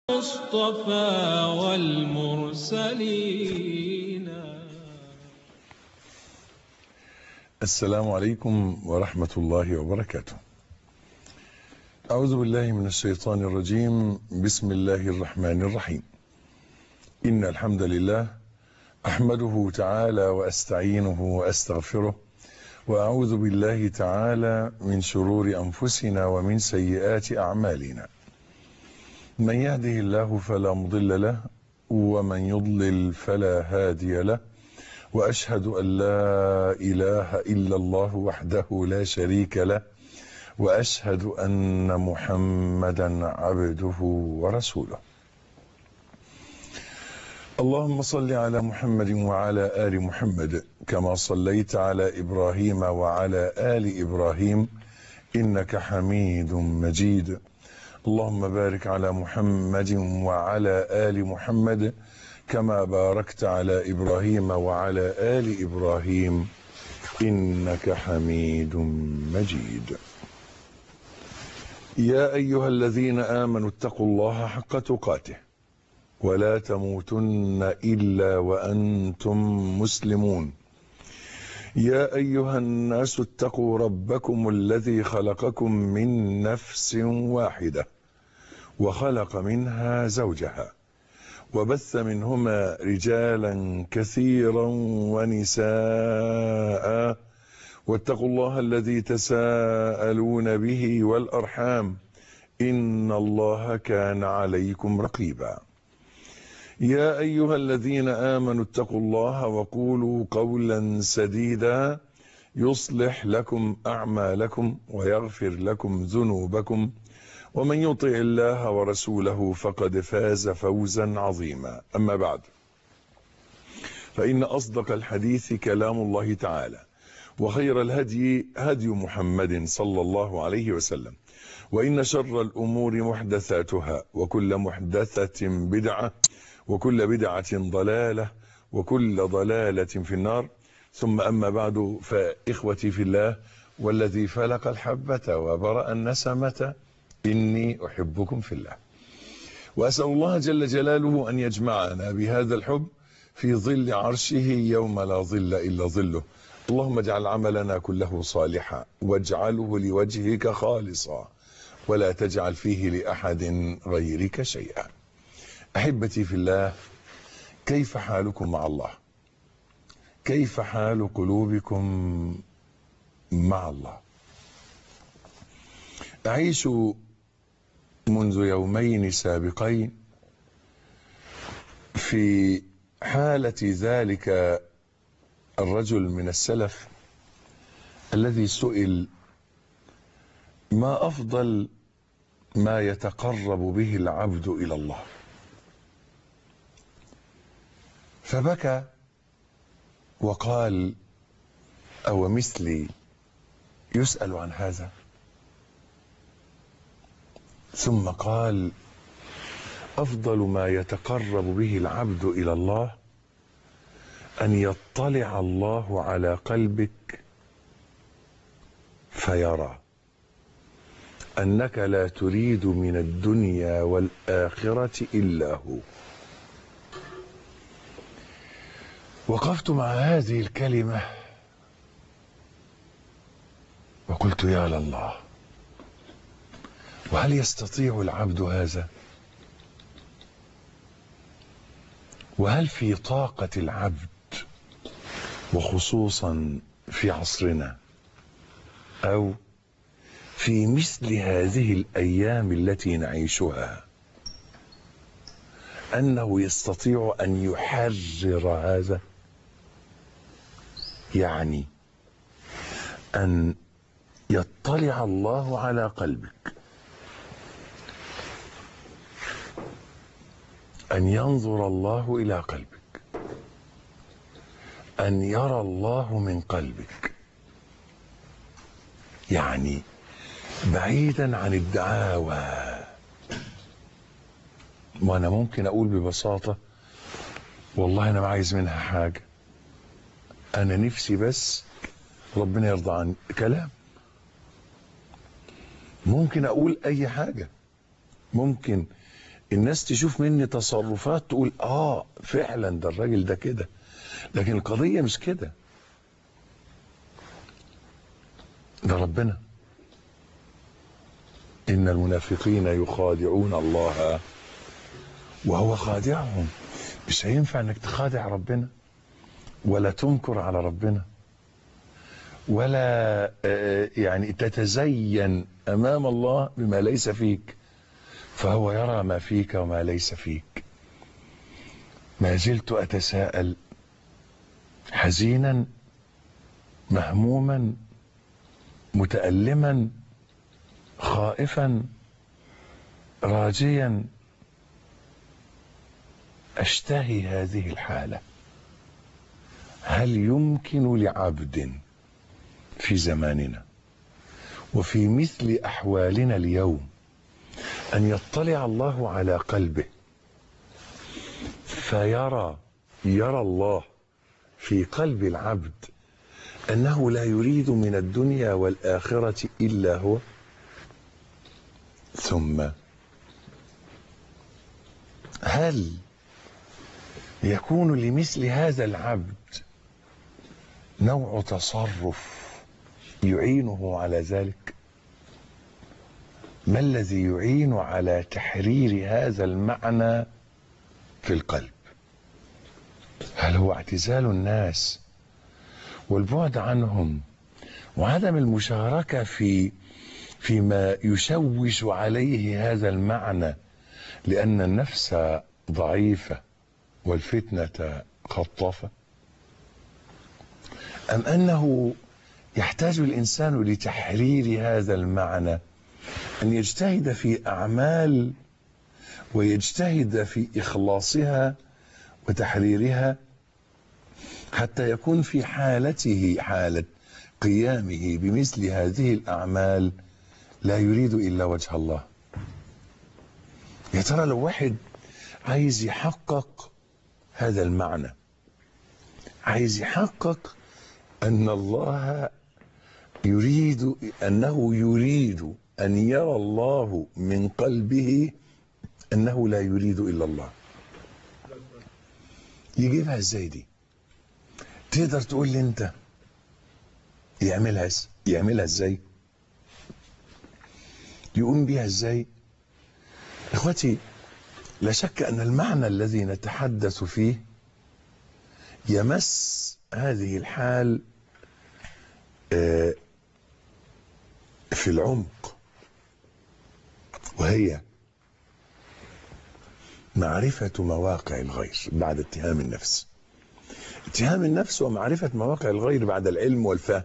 المصطفى والمرسلين السلام عليكم ورحمة الله وبركاته أعوذ بالله من الشيطان الرجيم بسم الله الرحمن الرحيم إن الحمد لله أحمده تعالى وأستعينه وأستغفره وأعوذ بالله تعالى من شرور أنفسنا ومن سيئات أعمالنا من يهده الله فلا مضل له ومن يضلل فلا هادي له واشهد ان لا اله الا الله وحده لا شريك له واشهد ان محمدا عبده ورسوله اللهم صل على محمد وعلى ال محمد كما صليت على ابراهيم وعلى ال ابراهيم انك حميد مجيد اللهم بارك على محمد وعلى ال محمد كما باركت على ابراهيم وعلى ال ابراهيم انك حميد مجيد يا ايها الذين امنوا اتقوا الله حق تقاته ولا تموتن الا وانتم مسلمون يا ايها الناس اتقوا ربكم الذي خلقكم من نفس واحده وخلق منها زوجها وبث منهما رجالا كثيرا ونساء واتقوا الله الذي تساءلون به والارحام ان الله كان عليكم رقيبا يا ايها الذين امنوا اتقوا الله وقولوا قولا سديدا يصلح لكم اعمالكم ويغفر لكم ذنوبكم ومن يطع الله ورسوله فقد فاز فوزا عظيما اما بعد فان اصدق الحديث كلام الله تعالى وخير الهدي هدي محمد صلى الله عليه وسلم وان شر الامور محدثاتها وكل محدثه بدعه وكل بدعه ضلاله وكل ضلاله في النار ثم اما بعد فاخوتي في الله والذي فلق الحبه وبرا النسمه إني أحبكم في الله وأسأل الله جل جلاله أن يجمعنا بهذا الحب في ظل عرشه يوم لا ظل إلا ظله اللهم اجعل عملنا كله صالحا واجعله لوجهك خالصا ولا تجعل فيه لأحد غيرك شيئا أحبتي في الله كيف حالكم مع الله كيف حال قلوبكم مع الله أعيش منذ يومين سابقين في حالة ذلك الرجل من السلف الذي سئل ما أفضل ما يتقرب به العبد إلى الله فبكى وقال أو مثلي يسأل عن هذا ثم قال افضل ما يتقرب به العبد الى الله ان يطلع الله على قلبك فيرى انك لا تريد من الدنيا والاخره الا هو وقفت مع هذه الكلمه وقلت يا لله وهل يستطيع العبد هذا وهل في طاقة العبد وخصوصا في عصرنا أو في مثل هذه الأيام التي نعيشها أنه يستطيع أن يحرر هذا يعني أن يطلع الله على قلبك أن ينظر الله إلى قلبك أن يرى الله من قلبك يعني بعيدا عن الدعاوى وأنا ممكن أقول ببساطة والله أنا ما عايز منها حاجة أنا نفسي بس ربنا يرضى عني كلام ممكن أقول أي حاجة ممكن الناس تشوف مني تصرفات تقول اه فعلا ده الراجل ده كده لكن القضية مش كده ده ربنا إن المنافقين يخادعون الله وهو خادعهم مش هينفع انك تخادع ربنا ولا تنكر على ربنا ولا آه، يعني تتزين امام الله بما ليس فيك فهو يرى ما فيك وما ليس فيك ما زلت اتساءل حزينا مهموما متالما خائفا راجيا اشتهي هذه الحاله هل يمكن لعبد في زماننا وفي مثل احوالنا اليوم ان يطلع الله على قلبه فيرى يرى الله في قلب العبد انه لا يريد من الدنيا والاخره الا هو ثم هل يكون لمثل هذا العبد نوع تصرف يعينه على ذلك ما الذي يعين على تحرير هذا المعنى في القلب هل هو اعتزال الناس والبعد عنهم وعدم المشاركه في فيما يشوش عليه هذا المعنى لان النفس ضعيفه والفتنه خطافه ام انه يحتاج الانسان لتحرير هذا المعنى ان يجتهد في اعمال ويجتهد في اخلاصها وتحريرها حتى يكون في حالته حاله قيامه بمثل هذه الاعمال لا يريد الا وجه الله يا ترى لو واحد عايز يحقق هذا المعنى عايز يحقق ان الله يريد انه يريد ان يرى الله من قلبه انه لا يريد الا الله يجيبها ازاي دي تقدر تقول لي انت يعملها إز- يعملها ازاي يقوم بيها ازاي اخوتي لا شك ان المعنى الذي نتحدث فيه يمس هذه الحال آه، في العمق وهي معرفة مواقع الغير بعد اتهام النفس اتهام النفس ومعرفة مواقع الغير بعد العلم والفهم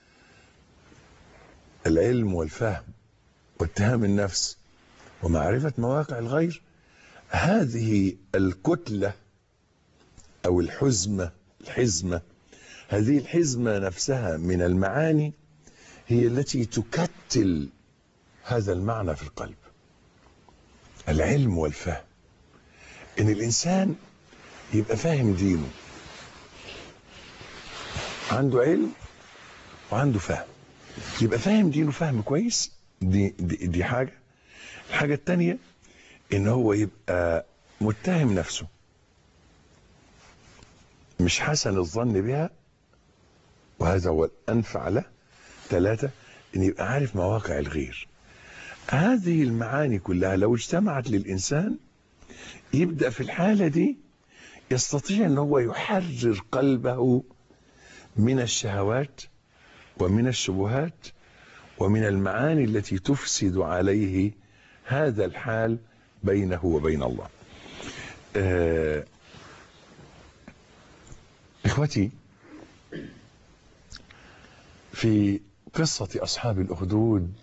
العلم والفهم واتهام النفس ومعرفة مواقع الغير هذه الكتلة أو الحزمة الحزمة هذه الحزمة نفسها من المعاني هي التي تكتل هذا المعنى في القلب العلم والفهم ان الانسان يبقى فاهم دينه عنده علم وعنده فهم يبقى فاهم دينه فهم كويس دي, دي, دي حاجة الحاجة التانية ان هو يبقى متهم نفسه مش حسن الظن بها وهذا هو الأنفع له ثلاثة ان يبقى عارف مواقع الغير هذه المعاني كلها لو اجتمعت للإنسان يبدأ في الحالة دي يستطيع ان هو يحرر قلبه من الشهوات ومن الشبهات ومن المعاني التي تفسد عليه هذا الحال بينه وبين الله آه اخوتي في قصة أصحاب الأخدود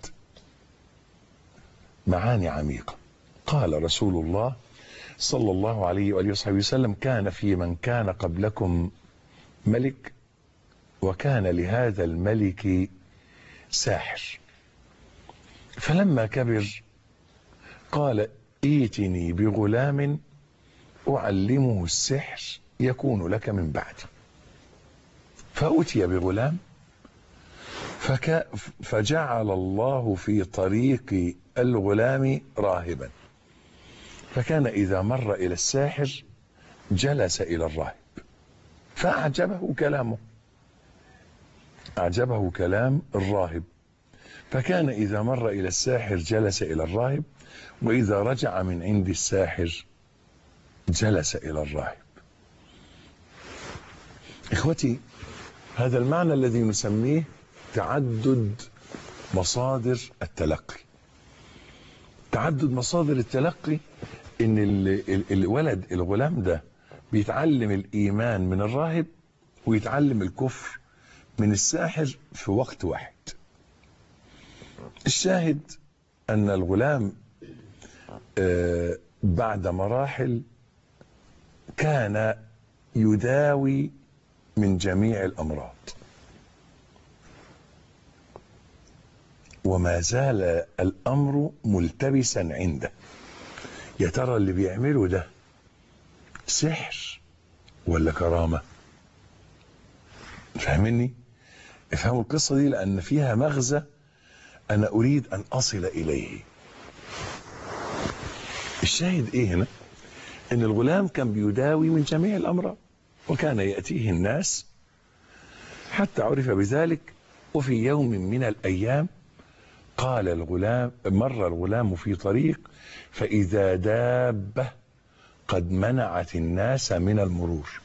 معاني عميقة قال رسول الله صلى الله عليه وآله وصحبه وسلم كان في من كان قبلكم ملك وكان لهذا الملك ساحر فلما كبر قال ائتني بغلام أعلمه السحر يكون لك من بعدي فأتي بغلام فك فجعل الله في طريق الغلام راهبا فكان إذا مر إلى الساحر جلس إلى الراهب فأعجبه كلامه أعجبه كلام الراهب فكان إذا مر إلى الساحر جلس إلى الراهب وإذا رجع من عند الساحر جلس إلى الراهب إخوتي هذا المعنى الذي نسميه تعدد مصادر التلقي تعدد مصادر التلقي ان الولد الغلام ده بيتعلم الايمان من الراهب ويتعلم الكفر من الساحر في وقت واحد الشاهد ان الغلام بعد مراحل كان يداوي من جميع الامراض وما زال الامر ملتبسا عنده يا ترى اللي بيعمله ده سحر ولا كرامه فاهمني افهموا القصه دي لان فيها مغزى انا اريد ان اصل اليه الشاهد ايه هنا ان الغلام كان بيداوي من جميع الامراض وكان ياتيه الناس حتى عرف بذلك وفي يوم من الايام قال الغلام مر الغلام في طريق فاذا دابه قد منعت الناس من المرور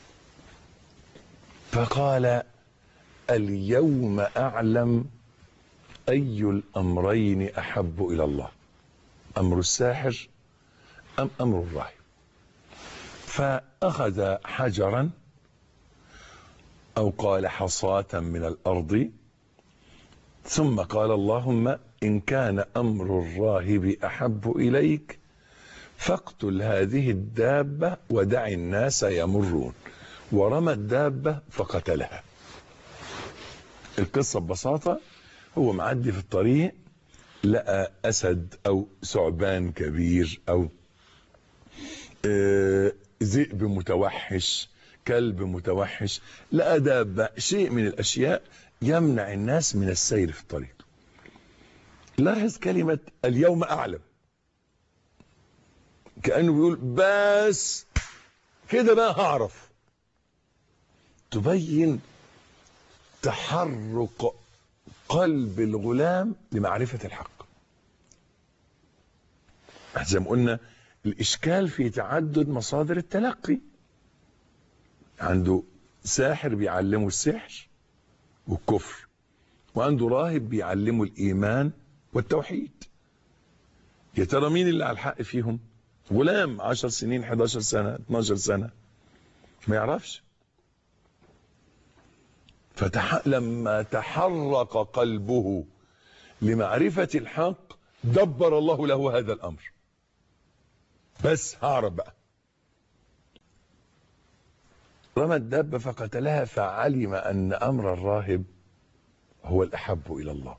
فقال اليوم اعلم اي الامرين احب الى الله امر الساحر ام امر الراهب فاخذ حجرا او قال حصاه من الارض ثم قال اللهم ان كان امر الراهب احب اليك فاقتل هذه الدابه ودع الناس يمرون ورمى الدابه فقتلها القصه ببساطه هو معدي في الطريق لقى اسد او ثعبان كبير او ذئب متوحش كلب متوحش لقى دابه شيء من الاشياء يمنع الناس من السير في الطريق لاحظ كلمه اليوم اعلم كانه بيقول بس كده بقى هعرف تبين تحرك قلب الغلام لمعرفة الحق زي ما قلنا الإشكال في تعدد مصادر التلقي عنده ساحر بيعلمه السحر والكفر وعنده راهب بيعلمه الإيمان والتوحيد يا ترى مين اللي على الحق فيهم غلام 10 سنين 11 سنة 12 سنة ما يعرفش فتح... لما تحرك قلبه لمعرفة الحق دبر الله له هذا الأمر بس هعرف بقى رمى الدابة فقتلها فعلم أن أمر الراهب هو الأحب إلى الله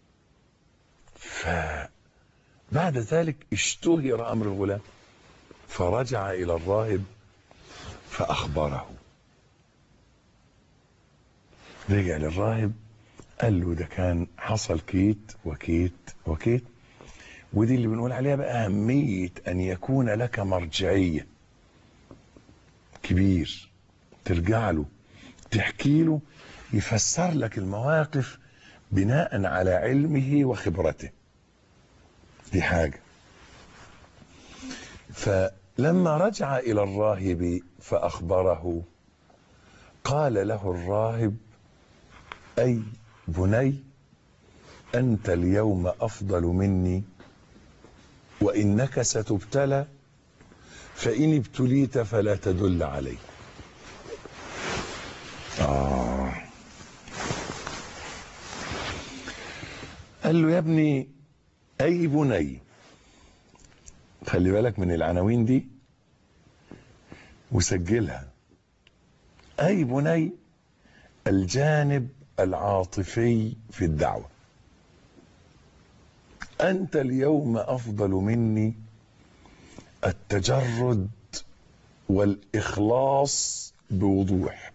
فبعد ذلك اشتهر أمر الغلام فرجع إلى الراهب فأخبره رجع للراهب قال له ده كان حصل كيت وكيت وكيت ودي اللي بنقول عليها بقى أهمية أن يكون لك مرجعية كبير ترجع له تحكي له يفسر لك المواقف بناء على علمه وخبرته دي حاجة فلما رجع إلى الراهب فأخبره قال له الراهب أي بني أنت اليوم أفضل مني وإنك ستبتلى فإن ابتليت فلا تدل علي آه. قال له يا ابني أي بني خلي بالك من العناوين دي وسجلها أي بني الجانب العاطفي في الدعوة أنت اليوم أفضل مني التجرد والإخلاص بوضوح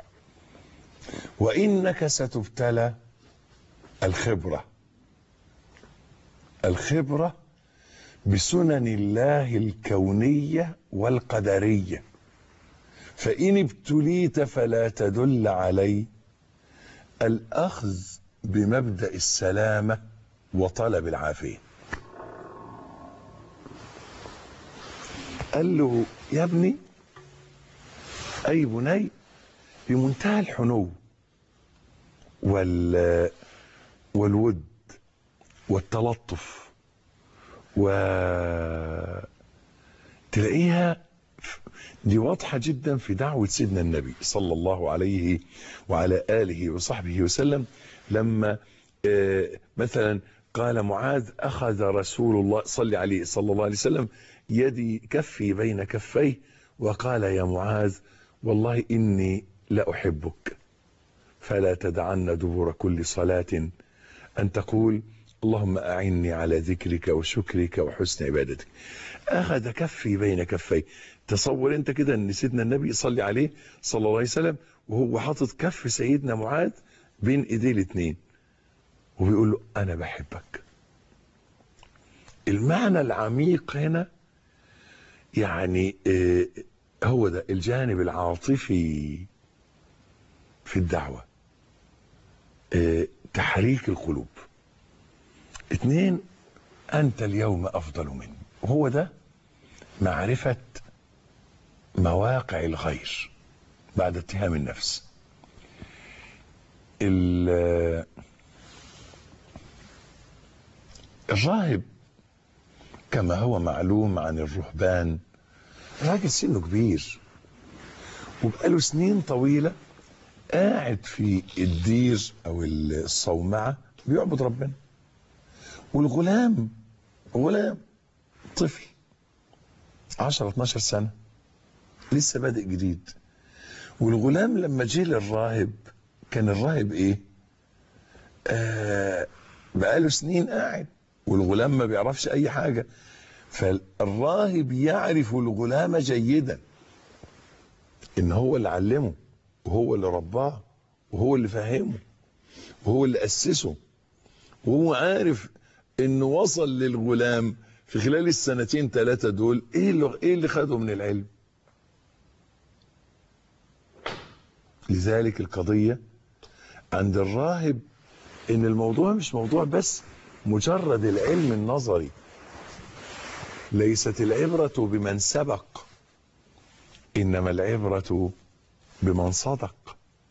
وإنك ستبتلى الخبرة الخبرة بسنن الله الكونية والقدرية فإن ابتليت فلا تدل عليه الأخذ بمبدأ السلامة وطلب العافية قال له يا ابني أي بني بمنتهى الحنو وال والود والتلطف و تلاقيها دي واضحة جدا في دعوة سيدنا النبي صلى الله عليه وعلى آله وصحبه وسلم لما مثلا قال معاذ أخذ رسول الله صلى عليه صلى الله عليه وسلم يدي كفي بين كفيه وقال يا معاذ والله إني لأحبك فلا تدعن دبور كل صلاة أن تقول اللهم أعني على ذكرك وشكرك وحسن عبادتك أخذ كفي بين كفي تصور أنت كده أن سيدنا النبي صلى عليه صلى الله عليه وسلم وهو حاطط كف سيدنا معاذ بين إيديه الاثنين وبيقول له أنا بحبك المعنى العميق هنا يعني هو ده الجانب العاطفي في الدعوة تحريك القلوب اثنين أنت اليوم أفضل مني وهو ده معرفة مواقع الغير بعد اتهام النفس الراهب كما هو معلوم عن الرهبان راجل سنه كبير وبقاله سنين طويلة قاعد في الدير أو الصومعة بيعبد ربنا والغلام غلام طفل 10 12 سنة لسه بادئ جديد والغلام لما جه للراهب كان الراهب ايه آه بقاله سنين قاعد والغلام ما بيعرفش اي حاجة فالراهب يعرف الغلام جيدا ان هو اللي علمه وهو اللي رباه وهو اللي فهمه وهو اللي اسسه وهو عارف انه وصل للغلام في خلال السنتين ثلاثة دول ايه اللي, إيه اللي خده من العلم لذلك القضية عند الراهب ان الموضوع مش موضوع بس مجرد العلم النظري ليست العبرة بمن سبق انما العبرة بمن صدق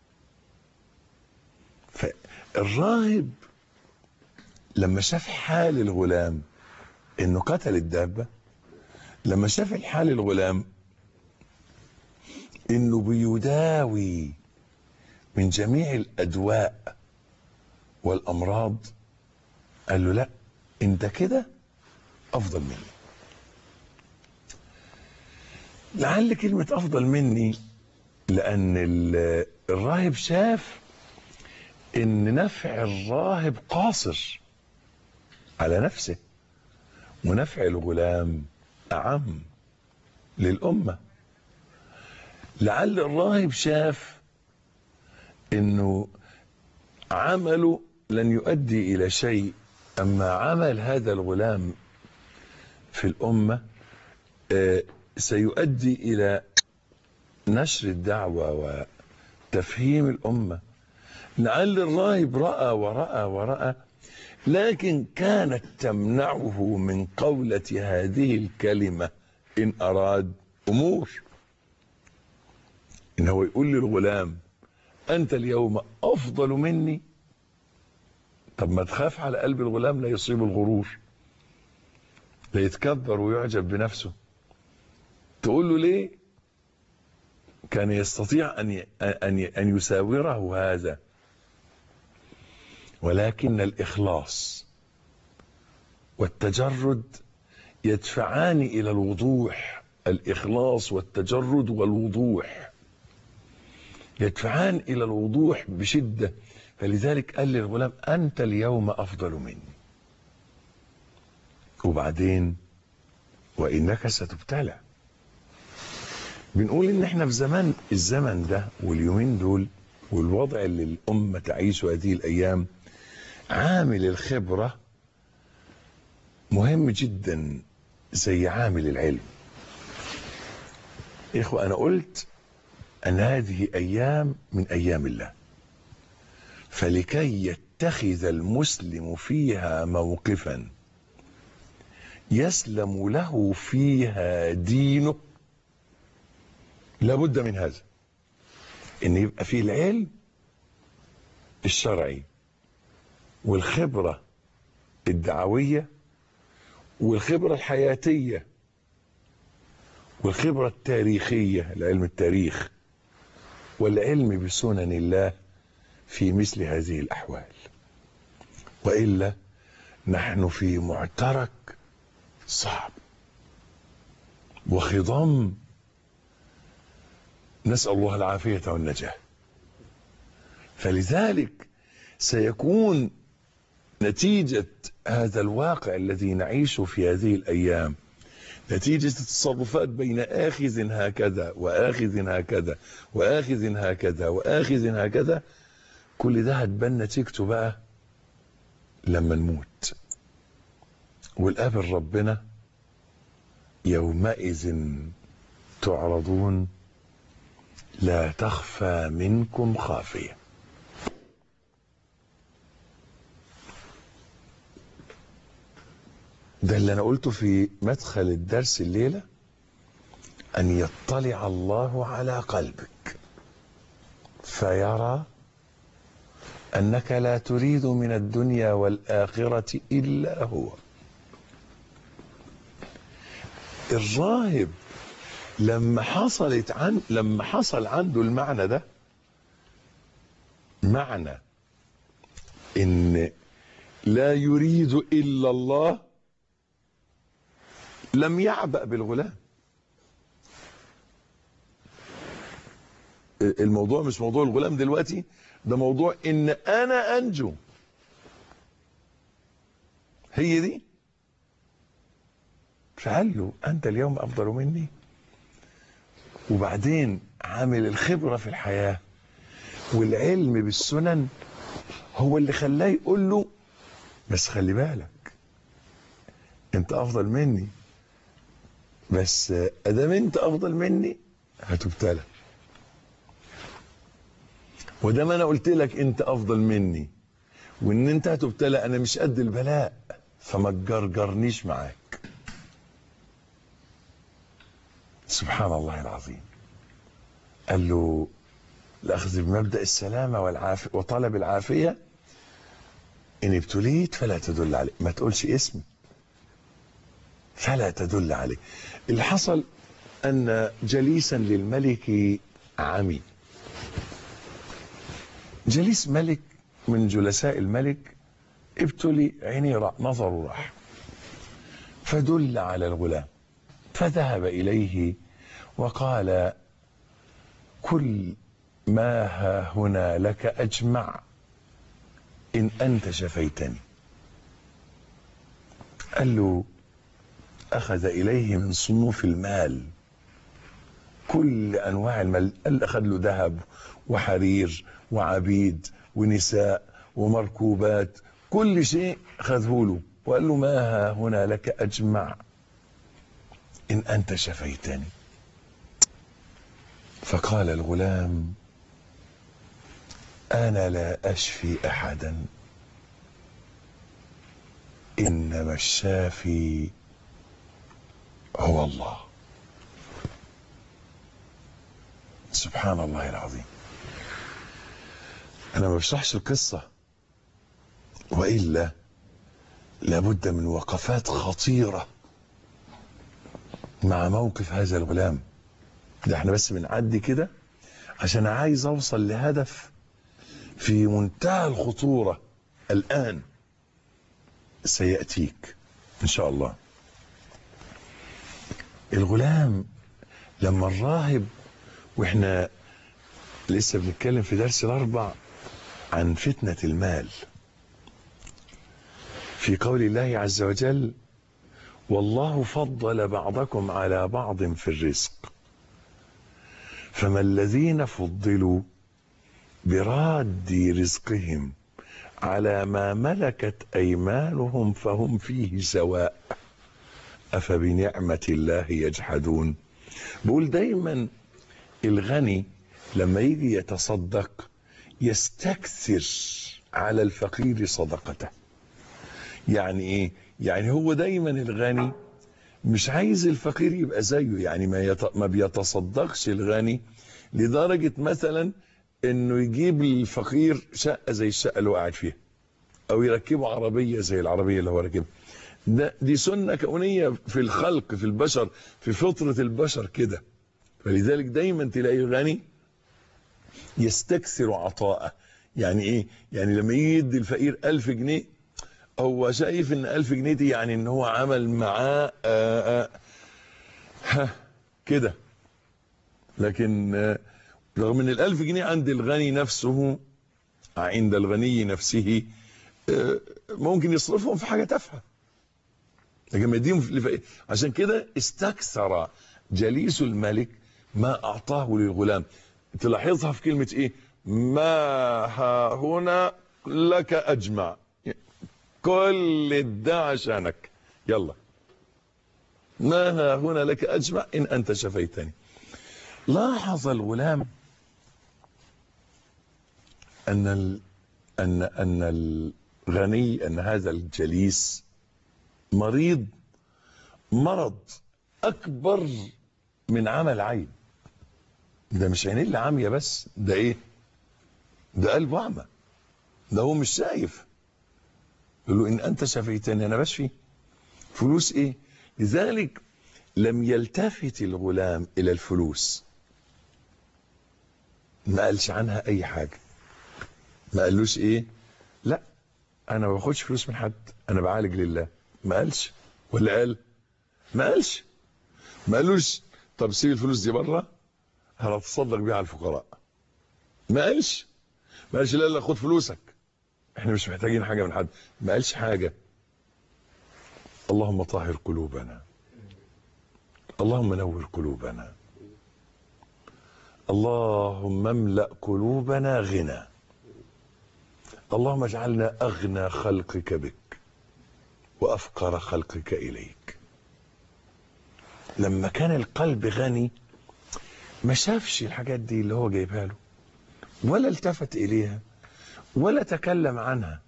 فالراهب لما شاف حال الغلام انه قتل الدابة لما شاف الحال الغلام انه بيداوي من جميع الادواء والامراض قال له لا انت كده افضل مني لعل كلمة افضل مني لان الراهب شاف ان نفع الراهب قاصر على نفسه ونفع الغلام اعم للامه لعل الراهب شاف انه عمله لن يؤدي الى شيء اما عمل هذا الغلام في الامه سيؤدي الى نشر الدعوه وتفهيم الامه لعل الراهب راى وراى وراى لكن كانت تمنعه من قولة هذه الكلمة إن أراد أمور إن هو يقول للغلام أنت اليوم أفضل مني طب ما تخاف على قلب الغلام لا يصيب الغرور لا يتكبر ويعجب بنفسه تقول له ليه كان يستطيع أن أن أن يساوره هذا ولكن الإخلاص والتجرد يدفعان إلى الوضوح الإخلاص والتجرد والوضوح يدفعان إلى الوضوح بشدة فلذلك قال للغلام أنت اليوم أفضل مني وبعدين وإنك ستبتلى بنقول إن إحنا في زمان الزمن ده واليومين دول والوضع اللي الأمة تعيشه هذه الأيام عامل الخبرة مهم جدا زي عامل العلم إخوة أنا قلت أن هذه أيام من أيام الله فلكي يتخذ المسلم فيها موقفا يسلم له فيها دينه لابد من هذا ان يبقى فيه العلم الشرعي والخبرة الدعوية والخبرة الحياتية والخبرة التاريخية العلم التاريخ والعلم بسنن الله في مثل هذه الأحوال وإلا نحن في معترك صعب وخضم نسأل الله العافية والنجاة فلذلك سيكون نتيجة هذا الواقع الذي نعيشه في هذه الأيام نتيجة التصرفات بين آخذ هكذا وآخذ هكذا وآخذ هكذا وآخذ هكذا كل ده هتبان نتيجته بقى لما نموت والقابل ربنا يومئذ تعرضون لا تخفى منكم خافيه ده اللي انا قلته في مدخل الدرس الليله ان يطلع الله على قلبك فيرى انك لا تريد من الدنيا والاخره الا هو الراهب لما حصلت عن لما حصل عنده المعنى ده معنى ان لا يريد الا الله لم يعبأ بالغلام الموضوع مش موضوع الغلام دلوقتي ده موضوع ان انا انجو هي دي فقال له انت اليوم افضل مني وبعدين عامل الخبرة في الحياة والعلم بالسنن هو اللي خلاه يقول له بس خلي بالك انت افضل مني بس ادام انت افضل مني هتبتلى ودام انا قلت لك انت افضل مني وان انت هتبتلى انا مش قد البلاء فما تجرجرنيش معاك سبحان الله العظيم قال له الاخذ بمبدا السلامه والعافيه وطلب العافيه ان ابتليت فلا تدل عليه ما تقولش اسمي فلا تدل عليه اللي حصل ان جليسا للملك عمي جليس ملك من جلساء الملك ابتلي عيني نظره راح فدل على الغلام فذهب اليه وقال كل ما ها هنا لك اجمع ان انت شفيتني قال له اخذ اليه من صنوف المال كل انواع المال قال اخذ له ذهب وحرير وعبيد ونساء ومركوبات كل شيء اخذه له وقال له ما ها هنا لك اجمع ان انت شفيتني فقال الغلام انا لا اشفي احدا انما الشافي هو الله سبحان الله العظيم انا ما بشرحش القصه والا لابد من وقفات خطيره مع موقف هذا الغلام ده احنا بس بنعدي كده عشان عايز اوصل لهدف في منتهى الخطوره الان سياتيك ان شاء الله الغلام لما الراهب واحنا لسه بنتكلم في درس الاربع عن فتنه المال في قول الله عز وجل والله فضل بعضكم على بعض في الرزق فما الذين فضلوا براد رزقهم على ما ملكت ايمانهم فهم فيه سواء أفبنعمة الله يجحدون بقول دايما الغني لما يجي يتصدق يستكثر على الفقير صدقته يعني ايه يعني هو دايما الغني مش عايز الفقير يبقى زيه يعني ما يت... ما بيتصدقش الغني لدرجة مثلا انه يجيب للفقير شقة زي الشقة اللي هو قاعد فيها او يركبه عربية زي العربية اللي هو راكبها ده دي سنة كونية في الخلق في البشر في فطرة البشر كده فلذلك دايما تلاقي الغني يستكثر عطاءه يعني ايه يعني لما يجي يدي الفقير ألف جنيه هو شايف ان ألف جنيه دي يعني ان هو عمل معاه آآ آآ ها كده لكن آه، رغم ان الألف جنيه عند الغني نفسه عند الغني نفسه آه، ممكن يصرفهم في حاجة تافهة لكن ما يديهم لفقير عشان كده استكثر جليس الملك ما أعطاه للغلام تلاحظها في كلمة ايه ما ها هنا لك أجمع كل ده عشانك يلا ما ها هنا لك أجمع إن أنت شفيتني لاحظ الغلام أن ال... أن أن الغني أن هذا الجليس مريض مرض أكبر من عمل عين ده مش عينين اللي عامية بس ده إيه ده قلبه أعمى ده هو مش شايف يقول له إن أنت شفيتني أنا بشفي فلوس إيه لذلك لم يلتفت الغلام إلى الفلوس ما قالش عنها أي حاجة ما قالوش إيه لا أنا ما باخدش فلوس من حد أنا بعالج لله ما قالش ولا قال ما قالش ما قالوش طب سيب الفلوس دي بره هنتصدق بيها على الفقراء ما قالش ما قالش لا لا خد فلوسك احنا مش محتاجين حاجة من حد ما قالش حاجة اللهم طهر قلوبنا اللهم نور قلوبنا اللهم املأ قلوبنا غنى اللهم اجعلنا أغنى خلقك بك وأفقر خلقك إليك لما كان القلب غني ما شافش الحاجات دي اللي هو جايبها له ولا التفت إليها ولا تكلم عنها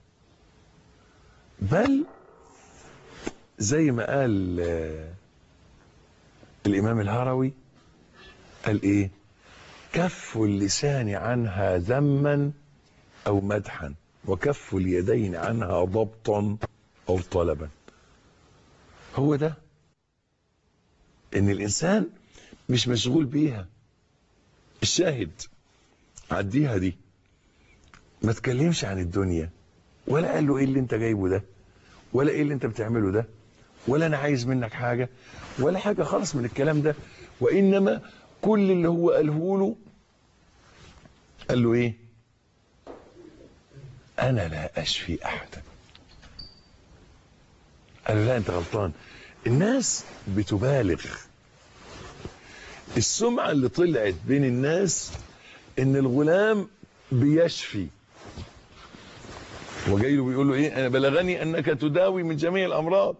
بل زي ما قال آه، الإمام الهروي قال إيه كف اللسان عنها ذما أو مدحا وكف اليدين عنها ضبطا أو طلبا هو ده إن الإنسان مش مشغول بيها الشاهد عديها دي ما تكلمش عن الدنيا ولا قال له ايه اللي انت جايبه ده ولا ايه اللي انت بتعمله ده ولا انا عايز منك حاجة ولا حاجة خالص من الكلام ده وانما كل اللي هو قاله له قال له ايه انا لا اشفي احدا قال له لا انت غلطان الناس بتبالغ السمعة اللي طلعت بين الناس ان الغلام بيشفي وجاي له بيقول له ايه انا بلغني انك تداوي من جميع الامراض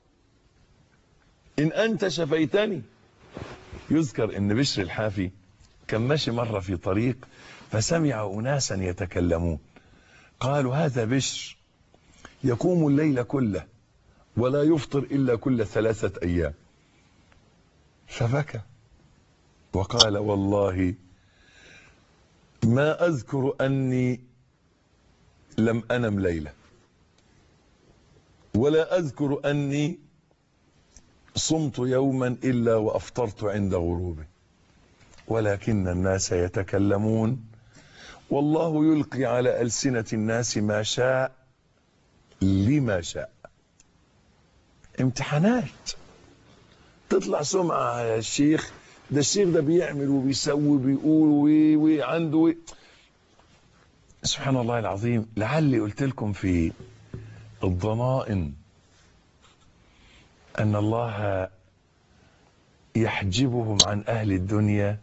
ان انت شفيتني يذكر ان بشر الحافي كان ماشي مرة في طريق فسمع اناسا يتكلمون قالوا هذا بشر يقوم الليل كله ولا يفطر الا كل ثلاثة ايام فبكى وقال والله ما اذكر اني لم انم ليله ولا اذكر اني صمت يوما الا وافطرت عند غروبه ولكن الناس يتكلمون والله يلقي على السنه الناس ما شاء لما شاء امتحانات تطلع سمعه يا الشيخ ده الشيخ ده بيعمل وبيسوي وبيقول وي- وعنده وي- سبحان الله العظيم لعلي قلت لكم في الضمائن أن الله يحجبهم عن أهل الدنيا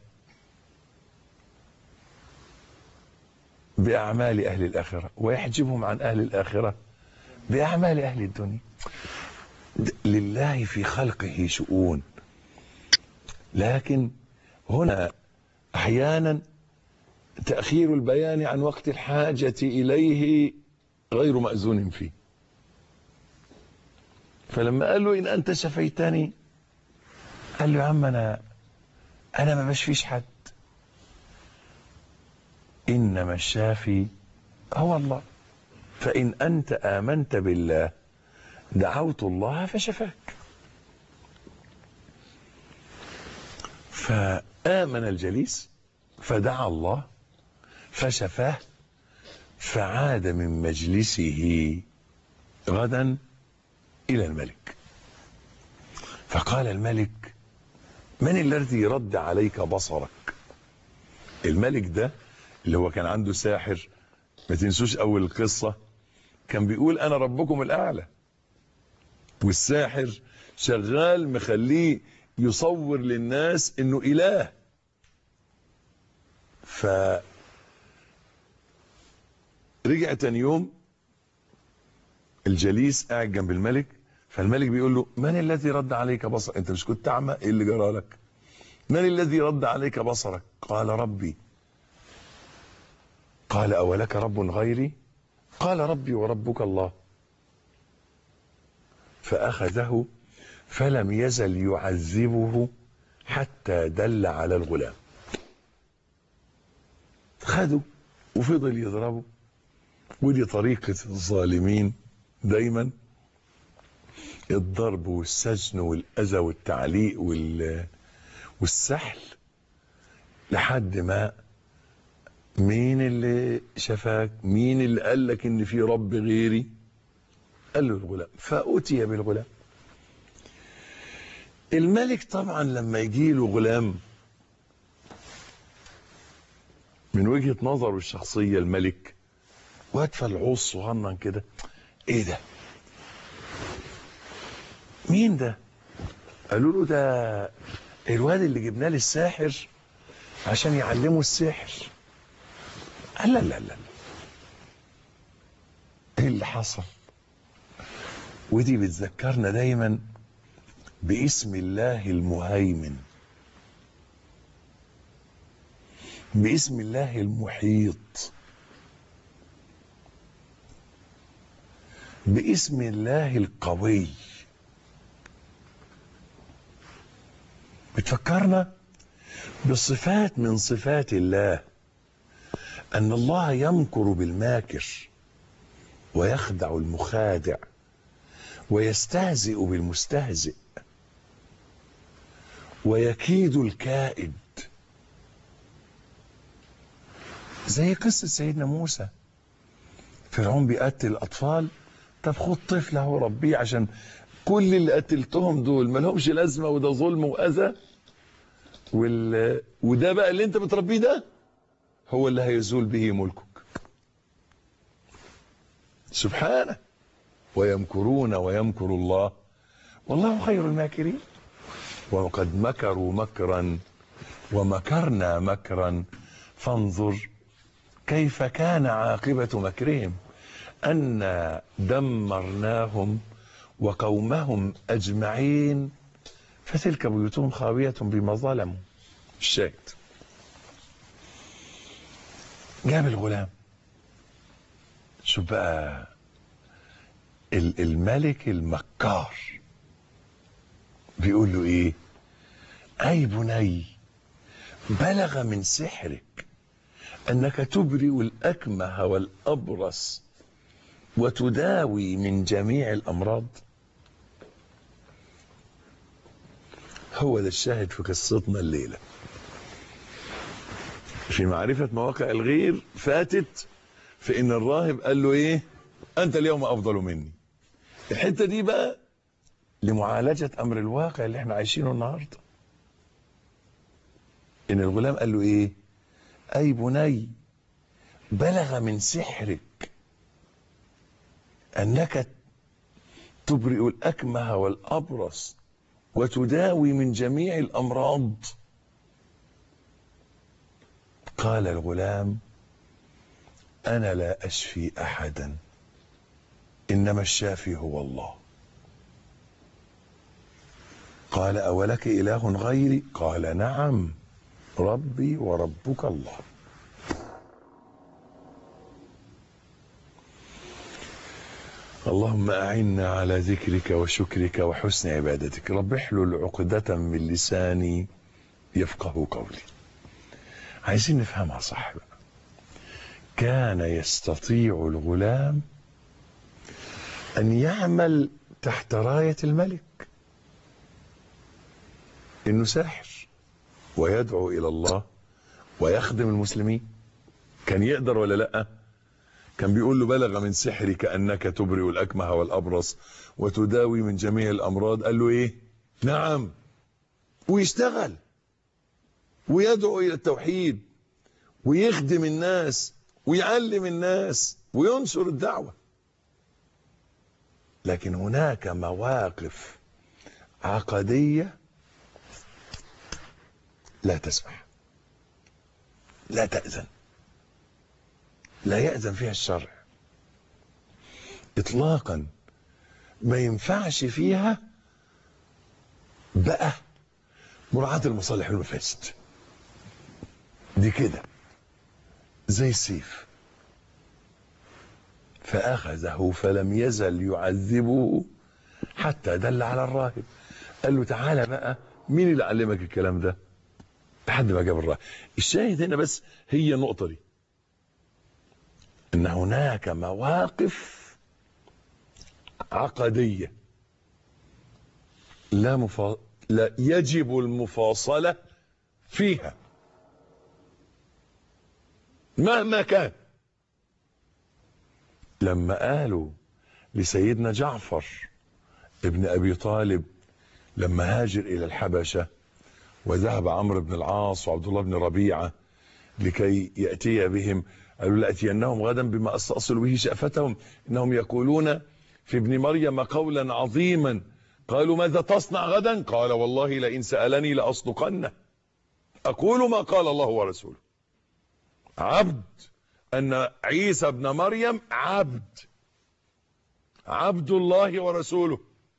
بأعمال أهل الآخرة ويحجبهم عن أهل الآخرة بأعمال أهل الدنيا لله في خلقه شؤون لكن هنا احيانا تاخير البيان عن وقت الحاجه اليه غير ماذون فيه فلما قال له ان انت شفيتني قال له يا عم انا انا ما بشفيش حد انما الشافي هو الله فان انت امنت بالله دعوت الله فشفاك فامن الجليس فدعا الله فشفاه فعاد من مجلسه غدا الى الملك فقال الملك من الذي رد عليك بصرك الملك ده اللي هو كان عنده ساحر ما تنسوش اول القصة كان بيقول انا ربكم الاعلى والساحر شغال مخليه يصور للناس انه اله ف رجع تاني يوم الجليس قاعد جنب الملك فالملك بيقول له من الذي رد عليك بصرك انت مش كنت اعمى ايه اللي جرى لك من الذي رد عليك بصرك قال ربي قال اولك رب غيري قال ربي وربك الله فاخذه فلم يزل يعذبه حتى دل على الغلام خده وفضل يضربه ودي طريقة الظالمين دايما الضرب والسجن والأذى والتعليق وال... والسحل لحد ما مين اللي شفاك مين اللي قال لك ان في رب غيري قال له الغلام فأتي بالغلام الملك طبعا لما يجي له غلام من وجهة نظره الشخصية الملك واد فلعوص صغنن كده ايه ده مين ده قالوا له ده الواد اللي جبناه للساحر عشان يعلمه السحر قال لا لا لا ايه اللي حصل ودي بتذكرنا دايما باسم الله المهيمن باسم الله المحيط باسم الله القوي بتفكرنا بصفات من صفات الله ان الله يمكر بالماكر ويخدع المخادع ويستهزئ بالمستهزئ ويكيد الكائد زي قصة سيدنا موسى فرعون بيقتل الأطفال طب خد طفل اهو ربيه عشان كل اللي قتلتهم دول ما لهمش لازمه وده ظلم واذى وال... وده بقى اللي انت بتربيه ده هو اللي هيزول به ملكك سبحانه ويمكرون ويمكر الله والله خير الماكرين وقد مكروا مكرا ومكرنا مكرا فانظر كيف كان عاقبة مكرهم أن دمرناهم وقومهم أجمعين فتلك بيوتهم خاوية بما ظلموا الشاهد جاب الغلام شوف بقى الملك المكار بيقول له ايه اي بني بلغ من سحرك انك تبرئ الاكمه والابرص وتداوي من جميع الامراض هو ده الشاهد في قصتنا الليله في معرفه مواقع الغير فاتت في ان الراهب قال له ايه انت اليوم افضل مني الحته دي بقى لمعالجه امر الواقع اللي احنا عايشينه النهارده ان الغلام قال له ايه اي بني بلغ من سحرك انك تبرئ الاكمه والابرص وتداوي من جميع الامراض قال الغلام انا لا اشفي احدا انما الشافي هو الله قال أولك إله غيري قال نعم ربي وربك الله اللهم أعنا على ذكرك وشكرك وحسن عبادتك رب احلل عقدة من لساني يفقه قولي عايزين نفهمها صح بقى كان يستطيع الغلام أن يعمل تحت راية الملك إنه ساحر ويدعو إلى الله ويخدم المسلمين كان يقدر ولا لأ كان بيقول له بلغ من سحرك أنك تبرئ الأكمه والأبرص وتداوي من جميع الأمراض قال له إيه نعم ويشتغل ويدعو إلى التوحيد ويخدم الناس ويعلم الناس وينشر الدعوة لكن هناك مواقف عقدية لا تسمح لا تأذن لا يأذن فيها الشرع إطلاقا ما ينفعش فيها بقى مراعاة المصالح والمفاسد دي كده زي السيف فأخذه فلم يزل يعذبه حتى دل على الراهب قال له تعالى بقى مين اللي علمك الكلام ده لحد ما جاب الراهب الشاهد هنا بس هي النقطة دي ان هناك مواقف عقدية لا, مفا... لا يجب المفاصلة فيها مهما كان لما قالوا لسيدنا جعفر ابن ابي طالب لما هاجر الى الحبشه وذهب عمرو بن العاص وعبد الله بن ربيعه لكي ياتي بهم قالوا لاتينهم غدا بما استاصل به شافتهم انهم يقولون في ابن مريم قولا عظيما قالوا ماذا تصنع غدا قال والله لئن سالني لاصدقنه اقول ما قال الله ورسوله عبد ان عيسى ابن مريم عبد عبد الله ورسوله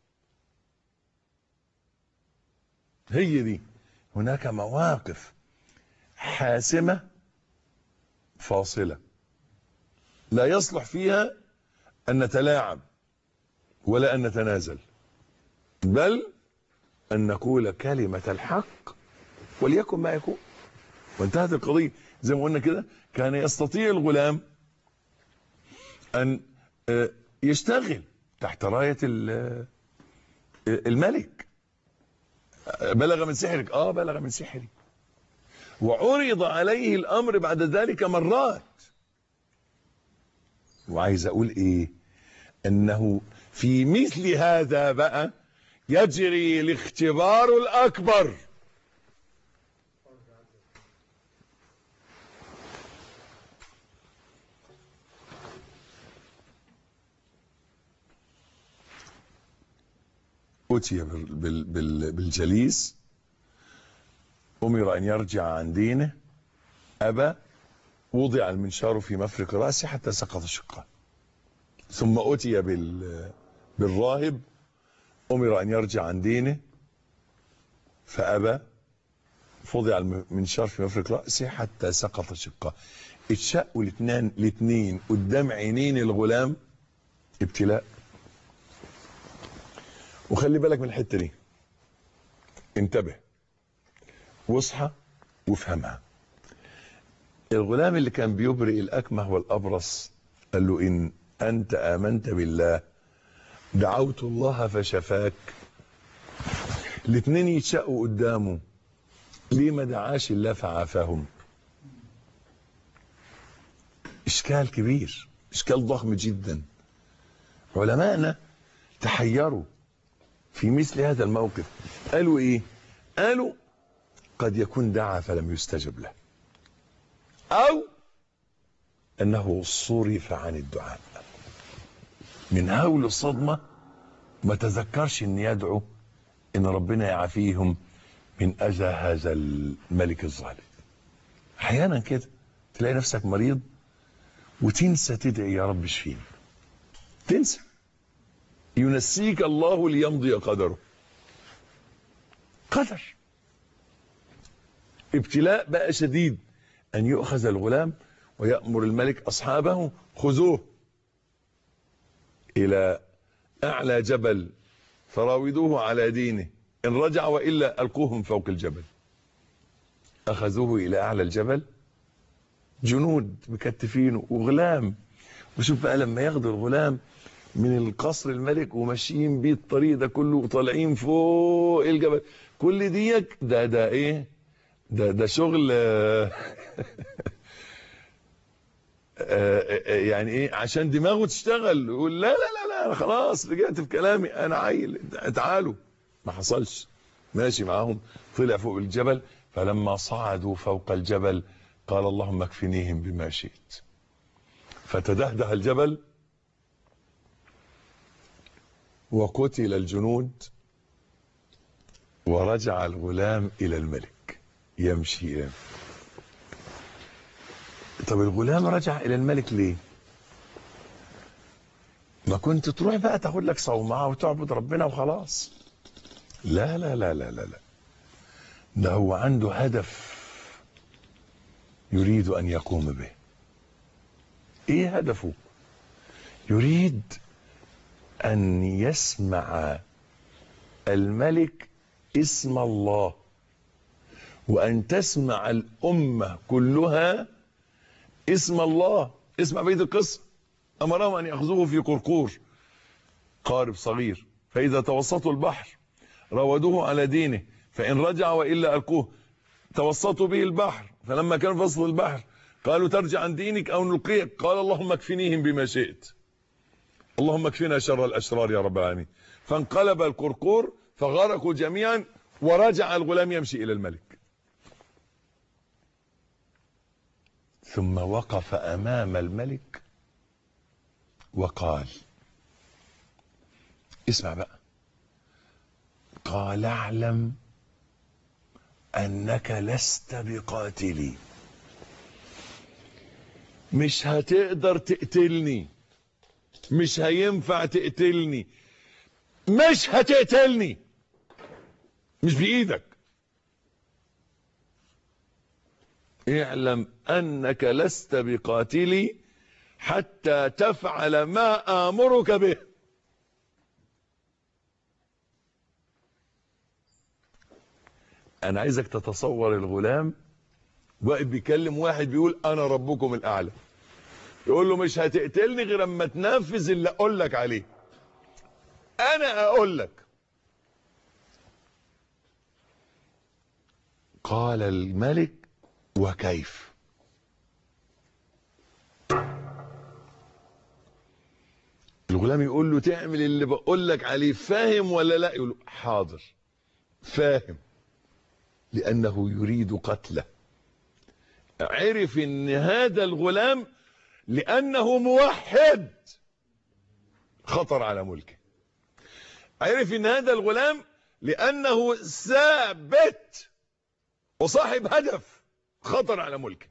هي دي هناك مواقف حاسمة فاصلة لا يصلح فيها أن نتلاعب ولا أن نتنازل بل أن نقول كلمة الحق وليكن ما يكون وانتهت القضية زي ما قلنا كده كان يستطيع الغلام أن يشتغل تحت راية الملك بلغ من سحرك اه بلغ من سحري وعرض عليه الامر بعد ذلك مرات وعايز اقول ايه انه في مثل هذا بقى يجري الاختبار الاكبر أتي بال بال بالجليس أمر أن يرجع عن دينه أبى وضع المنشار في مفرق رأسه حتى سقط شقه ثم أتي بال بالراهب أمر أن يرجع عن دينه فأبى فضع المنشار في مفرق رأسه حتى سقط شقه اتشقوا الاثنين الاثنين قدام عينين الغلام ابتلاء وخلي بالك من الحته دي انتبه واصحى وافهمها الغلام اللي كان بيبرئ الاكمه والابرص قال له ان انت امنت بالله دعوت الله فشفاك الاثنين يتشقوا قدامه ليه ما دعاش الله فعافاهم اشكال كبير اشكال ضخم جدا علماءنا تحيروا في مثل هذا الموقف قالوا ايه قالوا قد يكون دعا فلم يستجب له او انه صرف عن الدعاء من هول الصدمة ما تذكرش ان يدعو ان ربنا يعافيهم من اذى هذا الملك الظالم احيانا كده تلاقي نفسك مريض وتنسى تدعي يا رب اشفيني تنسى ينسيك الله ليمضي قدره قدر ابتلاء بقى شديد أن يؤخذ الغلام ويأمر الملك أصحابه خذوه إلى أعلى جبل فراودوه على دينه إن رجع وإلا ألقوهم فوق الجبل أخذوه إلى أعلى الجبل جنود مكتفينه وغلام وشوف بقى لما ياخدوا الغلام من القصر الملك وماشيين بيه الطريق ده كله وطالعين فوق الجبل كل ديك ده ده ايه ده ده شغل يعني ايه عشان دماغه تشتغل يقول لا لا لا لا خلاص رجعت في كلامي انا عيل تعالوا ما حصلش ماشي معاهم طلع فوق الجبل فلما صعدوا فوق الجبل قال اللهم اكفنيهم بما شئت فتدهده الجبل وقتل الجنود ورجع الغلام الى الملك يمشي الى طب الغلام رجع الى الملك ليه ما كنت تروح بقى تاخد لك صومعه وتعبد ربنا وخلاص لا لا لا لا لا لا ده هو عنده هدف يريد ان يقوم به ايه هدفه يريد ان يسمع الملك اسم الله وان تسمع الامه كلها اسم الله اسمع بيت القصه امرهم ان ياخذوه في قرقور قارب صغير فاذا توسطوا البحر راودوه على دينه فان رجع والا القوه توسطوا به البحر فلما كان فصل البحر قالوا ترجع عن دينك او نلقيك قال اللهم اكفنيهم بما شئت اللهم اكفنا شر الاشرار يا رب العالمين فانقلب القرقور فغرقوا جميعا ورجع الغلام يمشي الى الملك ثم وقف امام الملك وقال اسمع بقى قال اعلم انك لست بقاتلي مش هتقدر تقتلني مش هينفع تقتلني مش هتقتلني مش بايدك اعلم انك لست بقاتلي حتى تفعل ما امرك به انا عايزك تتصور الغلام واقف بيكلم واحد بيقول انا ربكم الاعلى يقول له مش هتقتلني غير اما تنفذ اللي اقول لك عليه انا اقول لك قال الملك وكيف الغلام يقول له تعمل اللي بقول لك عليه فاهم ولا لا يقول له حاضر فاهم لانه يريد قتله عرف ان هذا الغلام لانه موحد خطر على ملكه عرف ان هذا الغلام لانه ثابت وصاحب هدف خطر على ملكه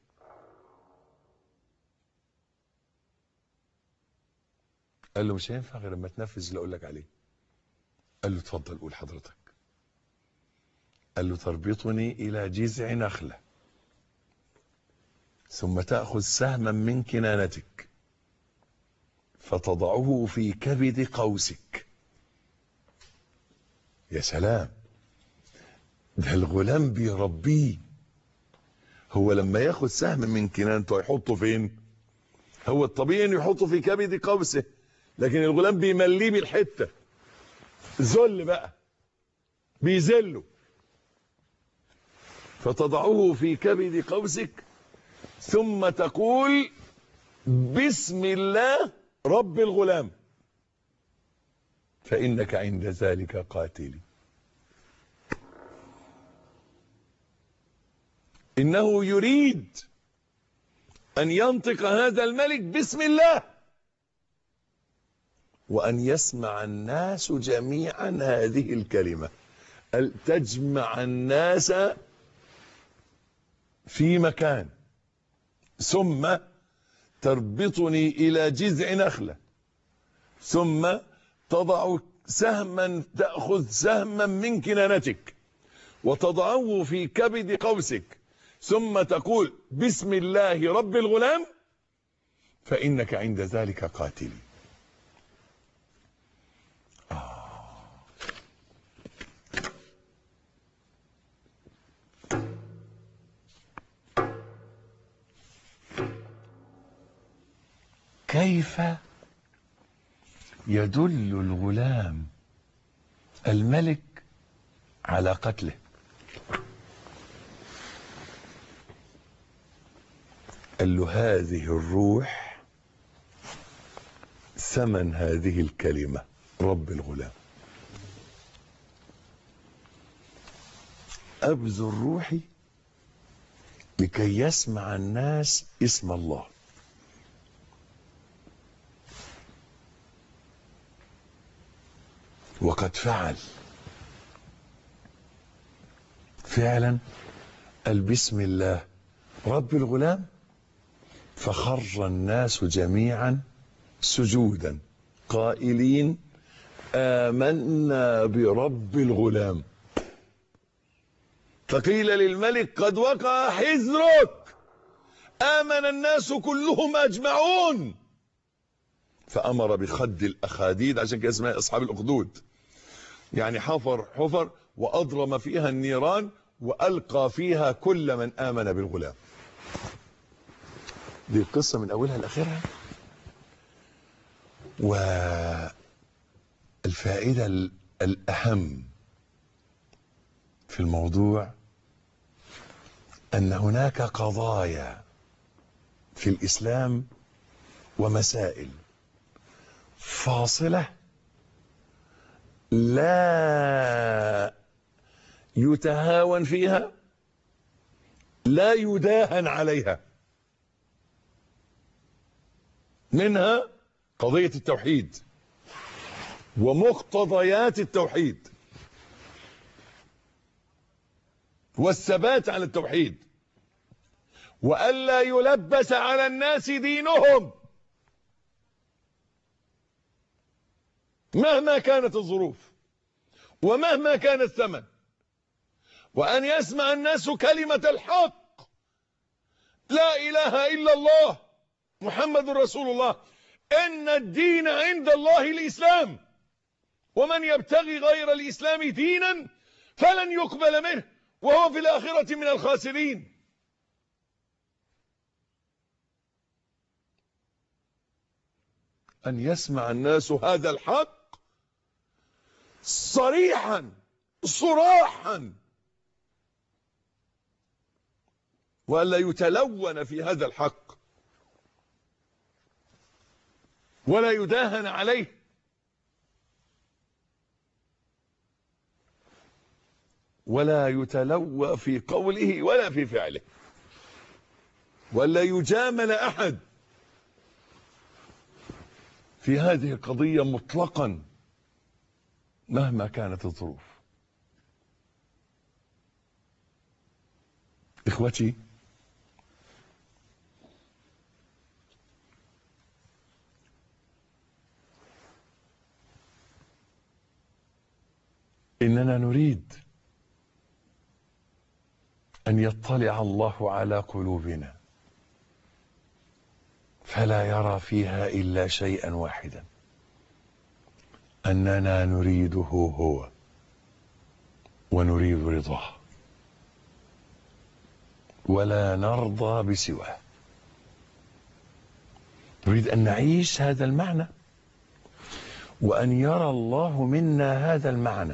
قال له مش هينفع غير لما تنفذ اللي اقول لك عليه قال له اتفضل قول حضرتك قال له تربطني الى جذع نخله ثم تاخذ سهما من كنانتك فتضعه في كبد قوسك يا سلام ده الغلام بيربيه هو لما ياخد سهم من كنانته يحطه فين هو الطبيعي انه يحطه في كبد قوسه لكن الغلام بيمليه بالحته ذل بقى بيذله فتضعه في كبد قوسك ثم تقول بسم الله رب الغلام فإنك عند ذلك قاتلي إنه يريد أن ينطق هذا الملك بسم الله وأن يسمع الناس جميعا هذه الكلمة تجمع الناس في مكان ثم تربطني إلى جذع نخلة ثم تضع سهما تأخذ سهما من كنانتك وتضعه في كبد قوسك ثم تقول بسم الله رب الغلام فإنك عند ذلك قاتلي كيف يدل الغلام الملك على قتله قال له هذه الروح ثمن هذه الكلمة رب الغلام أبذل روحي لكي يسمع الناس اسم الله وقد فعل فعلا قال بسم الله رب الغلام فخر الناس جميعا سجودا قائلين آمنا برب الغلام فقيل للملك قد وقع حزرك آمن الناس كلهم أجمعون فأمر بخد الأخاديد عشان كده اسمها أصحاب الأخدود يعني حفر حفر وأضرم فيها النيران وألقى فيها كل من آمن بالغلام دي القصة من أولها لآخرها والفائدة الأهم في الموضوع أن هناك قضايا في الإسلام ومسائل فاصلة لا يتهاون فيها لا يداهن عليها منها قضية التوحيد ومقتضيات التوحيد والثبات على التوحيد وألا يلبس على الناس دينهم مهما كانت الظروف ومهما كان الثمن وأن يسمع الناس كلمة الحق لا إله إلا الله محمد رسول الله إن الدين عند الله الإسلام ومن يبتغي غير الإسلام دينا فلن يقبل منه وهو في الآخرة من الخاسرين أن يسمع الناس هذا الحق صريحا صراحا وألا يتلون في هذا الحق ولا يداهن عليه ولا يتلوى في قوله ولا في فعله ولا يجامل أحد في هذه القضية مطلقا مهما كانت الظروف إخوتي إننا نريد أن يطلع الله على قلوبنا فلا يرى فيها إلا شيئا واحدا أننا نريده هو ونريد رضاه ولا نرضى بسواه نريد أن نعيش هذا المعنى وأن يرى الله منا هذا المعنى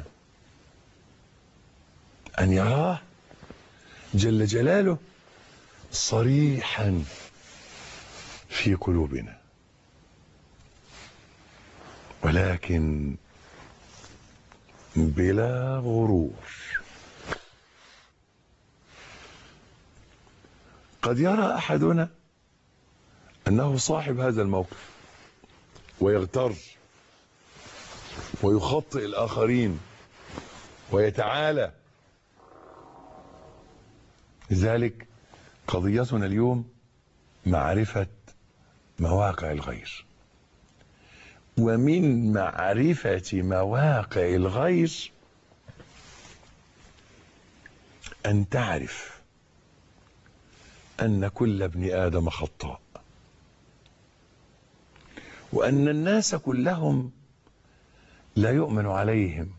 أن يراه جل جلاله صريحا في قلوبنا ولكن بلا غرور قد يرى احدنا انه صاحب هذا الموقف ويغتر ويخطئ الاخرين ويتعالى لذلك قضيتنا اليوم معرفه مواقع الغير ومن معرفة مواقع الغير أن تعرف أن كل ابن آدم خطاء وأن الناس كلهم لا يؤمن عليهم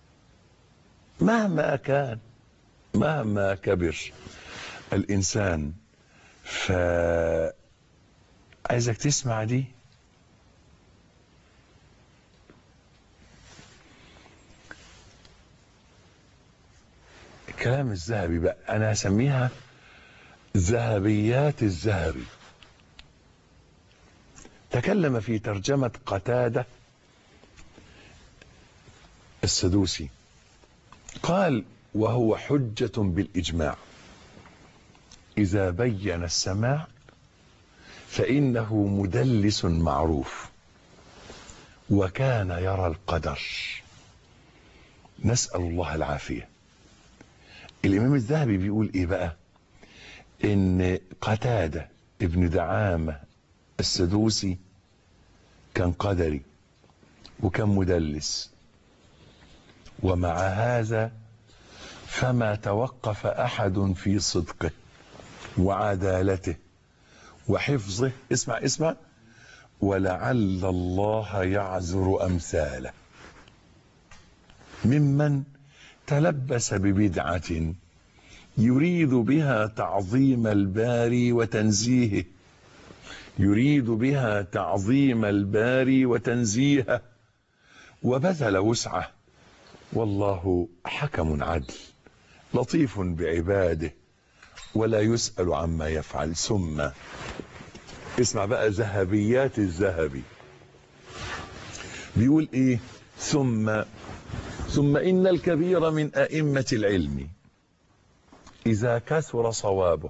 مهما كان مهما كبر الإنسان ف عايزك تسمع دي الكلام الذهبي بقى أنا هسميها ذهبيات الذهبي تكلم في ترجمة قتادة السدوسي قال وهو حجة بالإجماع إذا بين السماع فإنه مدلس معروف وكان يرى القدر نسأل الله العافية الإمام الذهبي بيقول إيه بقى إن قتادة ابن دعامة السدوسي كان قدري وكان مدلس ومع هذا فما توقف أحد في صدقه وعدالته وحفظه اسمع اسمع ولعل الله يعذر أمثاله ممن تلبس ببدعة يريد بها تعظيم الباري وتنزيهه يريد بها تعظيم الباري وتنزيهه وبذل وسعه والله حكم عدل لطيف بعباده ولا يسأل عما يفعل ثم اسمع بقى ذهبيات الذهبي بيقول ايه ثم ثم إن الكبير من أئمة العلم إذا كثر صوابه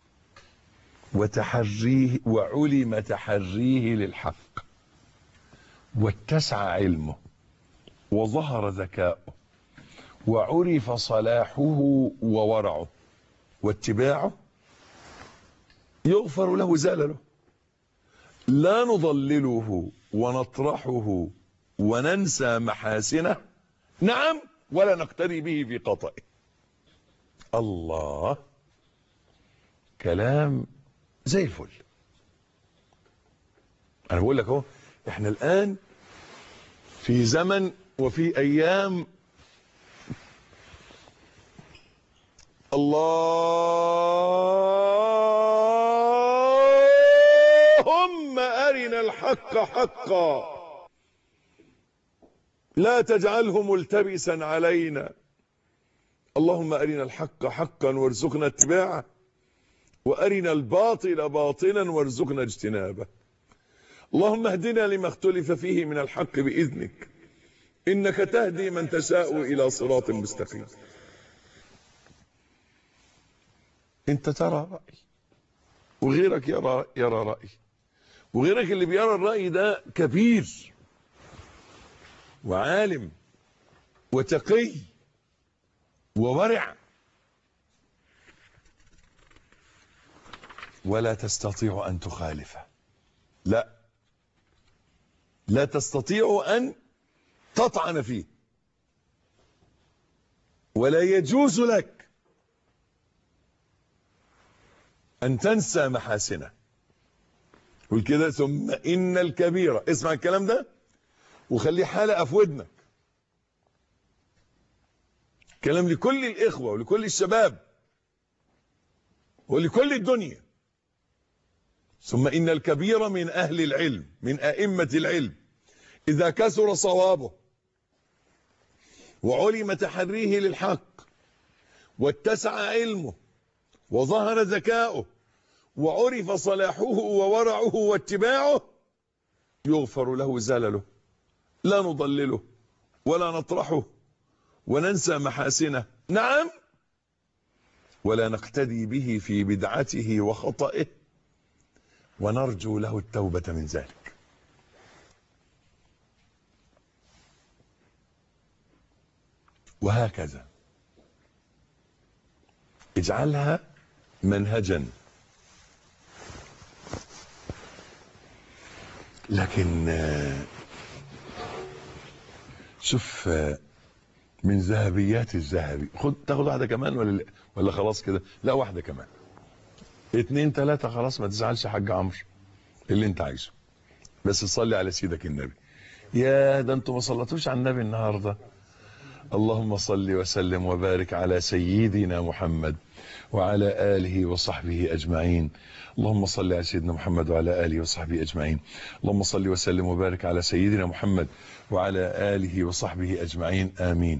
وتحريه وعلم تحريه للحق واتسع علمه وظهر ذكاؤه وعرف صلاحه وورعه واتباعه يغفر له زلله لا نضلله ونطرحه وننسى محاسنه نعم ولا نقتدي به في خطئه الله كلام زي الفل انا بقول لك اهو احنا الان في زمن وفي ايام اللهم ارنا الحق حقا لا تجعله ملتبسا علينا اللهم ارنا الحق حقا وارزقنا اتباعه وارنا الباطل باطلا وارزقنا اجتنابه اللهم اهدنا لما اختلف فيه من الحق باذنك انك تهدي من تشاء الى صراط مستقيم انت ترى راي وغيرك يرى يرى راي وغيرك اللي بيرى الراي ده كبير وعالم وتقي وورع ولا تستطيع ان تخالفه لا لا تستطيع ان تطعن فيه ولا يجوز لك ان تنسى محاسنه قل كده ثم ان الكبيره اسمع الكلام ده وخليه حلقه في ودنك كلام لكل الاخوه ولكل الشباب ولكل الدنيا ثم ان الكبير من اهل العلم من ائمه العلم اذا كثر صوابه وعلم تحريه للحق واتسع علمه وظهر ذكاؤه وعرف صلاحه وورعه واتباعه يغفر له زلله لا نضلله ولا نطرحه وننسى محاسنه نعم ولا نقتدي به في بدعته وخطئه ونرجو له التوبة من ذلك وهكذا اجعلها منهجا لكن شوف من ذهبيات الذهبي خد تاخد واحده كمان ولا لا؟ ولا خلاص كده لا واحده كمان اتنين تلاته خلاص ما تزعلش يا حاج عمرو اللي انت عايزه بس صلي على سيدك النبي يا ده انتوا ما صلتوش على النبي النهارده اللهم صل وسلم وبارك على سيدنا محمد وعلى آله وصحبه أجمعين اللهم صل على سيدنا محمد وعلى آله وصحبه أجمعين اللهم صل وسلم وبارك على سيدنا محمد وعلى آله وصحبه أجمعين آمين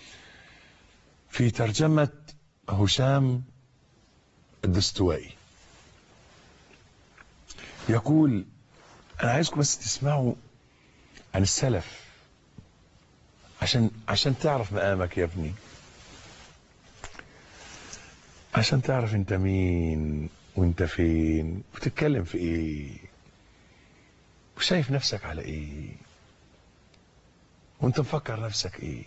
في ترجمة هشام الدستوائي يقول أنا عايزكم بس تسمعوا عن السلف عشان عشان تعرف مقامك يا ابني عشان تعرف انت مين وانت فين وتتكلم في ايه وشايف نفسك على ايه وانت مفكر نفسك ايه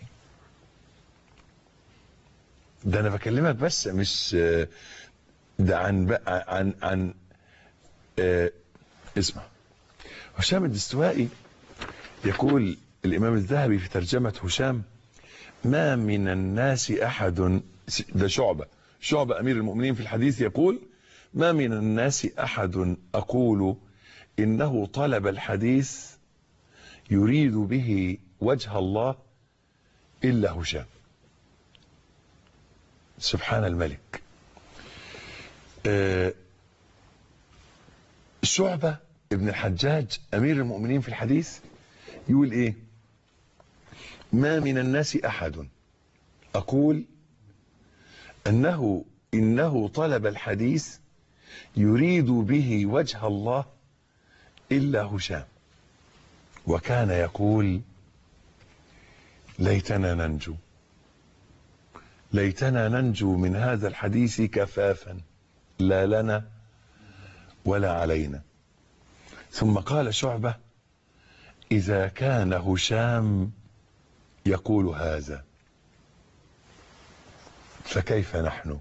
ده انا بكلمك بس مش آه، ده عن بقى عن عن آه اسمع هشام الدستوائي يقول الامام الذهبي في ترجمه هشام ما من الناس احد ده شعبه شعبه امير المؤمنين في الحديث يقول ما من الناس احد اقول انه طلب الحديث يريد به وجه الله الا هشام سبحان الملك آه، شعبة ابن الحجاج أمير المؤمنين في الحديث يقول إيه ما من الناس أحد أقول أنه إنه طلب الحديث يريد به وجه الله إلا هشام وكان يقول ليتنا ننجو ليتنا ننجو من هذا الحديث كفافا لا لنا ولا علينا ثم قال شعبة إذا كان هشام يقول هذا فكيف نحن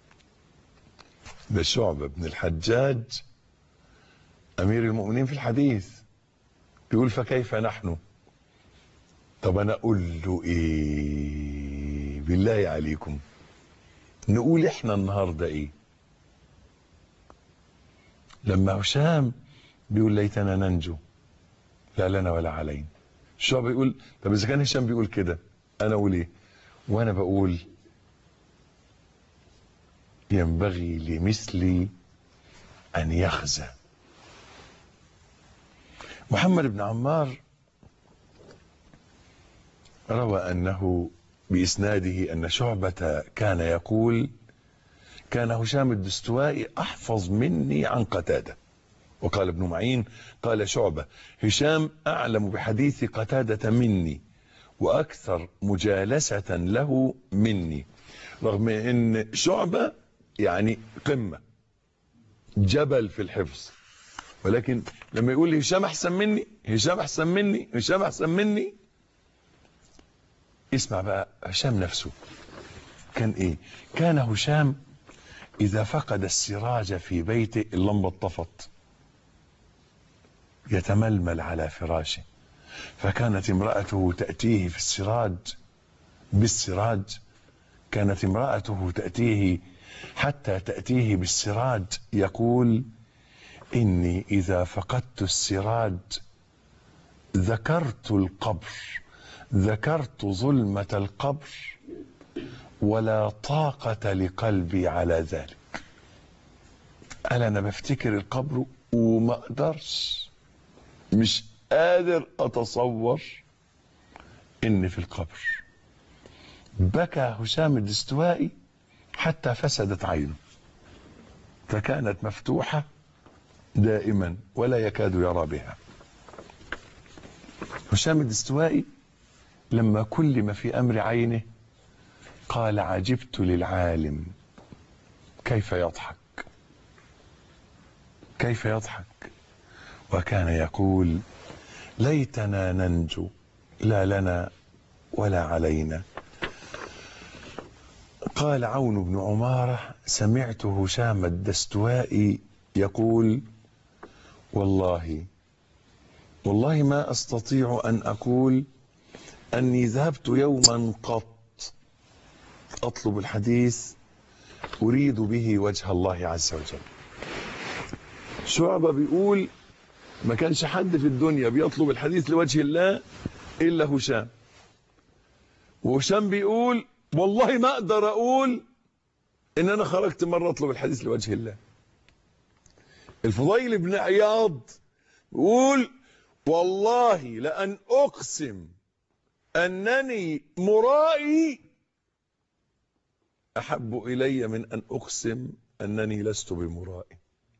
ده شعبة بن الحجاج أمير المؤمنين في الحديث بيقول فكيف نحن طب أنا أقول له إيه بالله عليكم نقول إحنا النهاردة إيه لما هشام بيقول ليتنا ننجو لا لنا ولا علينا الشعب يقول طب اذا كان هشام بيقول كده انا اقول ايه وانا بقول ينبغي لمثلي ان يخزى محمد بن عمار روى انه باسناده ان شعبه كان يقول كان هشام الدستوائي احفظ مني عن قتاده وقال ابن معين قال شعبه هشام اعلم بحديث قتاده مني واكثر مجالسه له مني رغم ان شعبه يعني قمه جبل في الحفظ ولكن لما يقول لي هشام احسن مني هشام احسن مني هشام احسن مني اسمع بقى هشام نفسه كان ايه كان هشام اذا فقد السراج في بيته اللمبه طفت يتململ على فراشه فكانت امرأته تأتيه في السراج بالسراج كانت امرأته تأتيه حتى تأتيه بالسراج يقول إني إذا فقدت السراج ذكرت القبر ذكرت ظلمة القبر ولا طاقة لقلبي على ذلك قال أنا بفتكر القبر وما أقدرش مش قادر أتصور إن في القبر بكى هشام الدستوائي حتى فسدت عينه فكانت مفتوحة دائما ولا يكاد يرى بها هشام الدستوائي لما كلم في أمر عينه قال عجبت للعالم كيف يضحك كيف يضحك وكان يقول ليتنا ننجو لا لنا ولا علينا قال عون بن عمارة سمعت هشام الدستوائي يقول والله والله ما أستطيع أن أقول أني ذهبت يوما قط أطلب الحديث أريد به وجه الله عز وجل شعبة بيقول ما كانش حد في الدنيا بيطلب الحديث لوجه الله إلا هشام وهشام بيقول والله ما أقدر أقول إن أنا خرجت مرة أطلب الحديث لوجه الله الفضيل بن عياض يقول والله لأن أقسم أنني مرائي أحب إلي من أن أقسم أنني لست بمرائي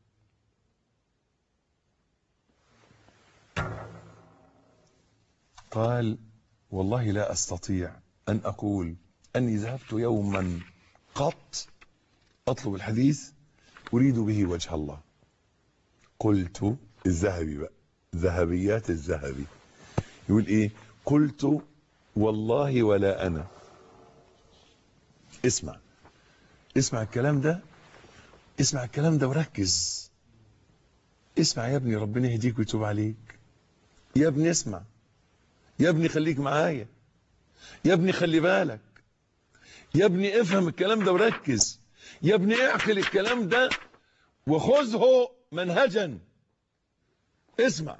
قال والله لا أستطيع أن أقول أني ذهبت يوما قط أطلب الحديث أريد به وجه الله قلت الذهبي بقى ذهبيات الذهبي يقول إيه قلت والله ولا أنا اسمع اسمع الكلام ده اسمع الكلام ده وركز اسمع يا ابني ربنا يهديك ويتوب عليك يا ابني اسمع يا ابني خليك معايا يا ابني خلي بالك يا ابني افهم الكلام ده وركز يا ابني اعقل الكلام ده وخذه منهجا اسمع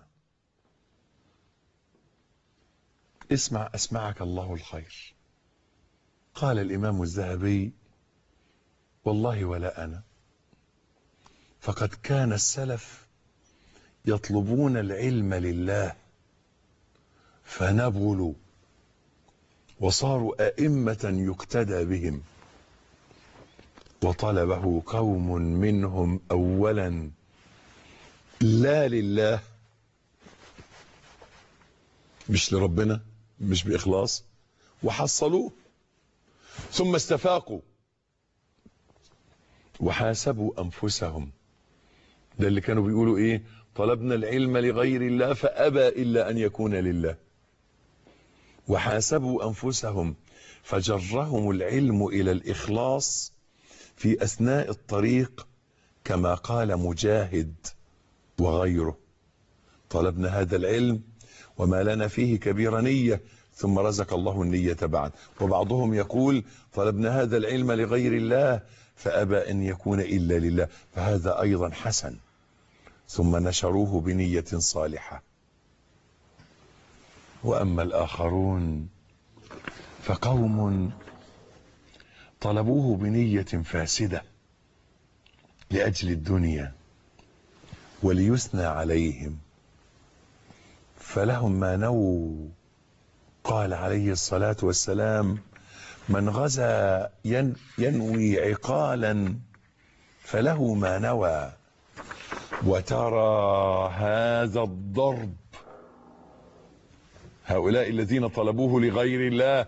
اسمع اسمعك الله الخير قال الامام الذهبي والله ولا انا فقد كان السلف يطلبون العلم لله فنبلوا وصاروا أئمة يقتدى بهم وطلبه قوم منهم أولا لا لله مش لربنا مش بإخلاص وحصلوه ثم استفاقوا وحاسبوا أنفسهم ده اللي كانوا بيقولوا إيه طلبنا العلم لغير الله فأبى إلا أن يكون لله وحاسبوا أنفسهم فجرهم العلم إلى الإخلاص في أثناء الطريق كما قال مجاهد وغيره طلبنا هذا العلم وما لنا فيه كبير نية ثم رزق الله النية بعد وبعضهم يقول طلبنا هذا العلم لغير الله فأبى أن يكون إلا لله فهذا أيضا حسن ثم نشروه بنية صالحة وأما الآخرون فقوم طلبوه بنية فاسدة لأجل الدنيا وليثنى عليهم فلهم ما نووا قال عليه الصلاة والسلام من غزا ينوي عقالا فله ما نوى وترى هذا الضرب هؤلاء الذين طلبوه لغير الله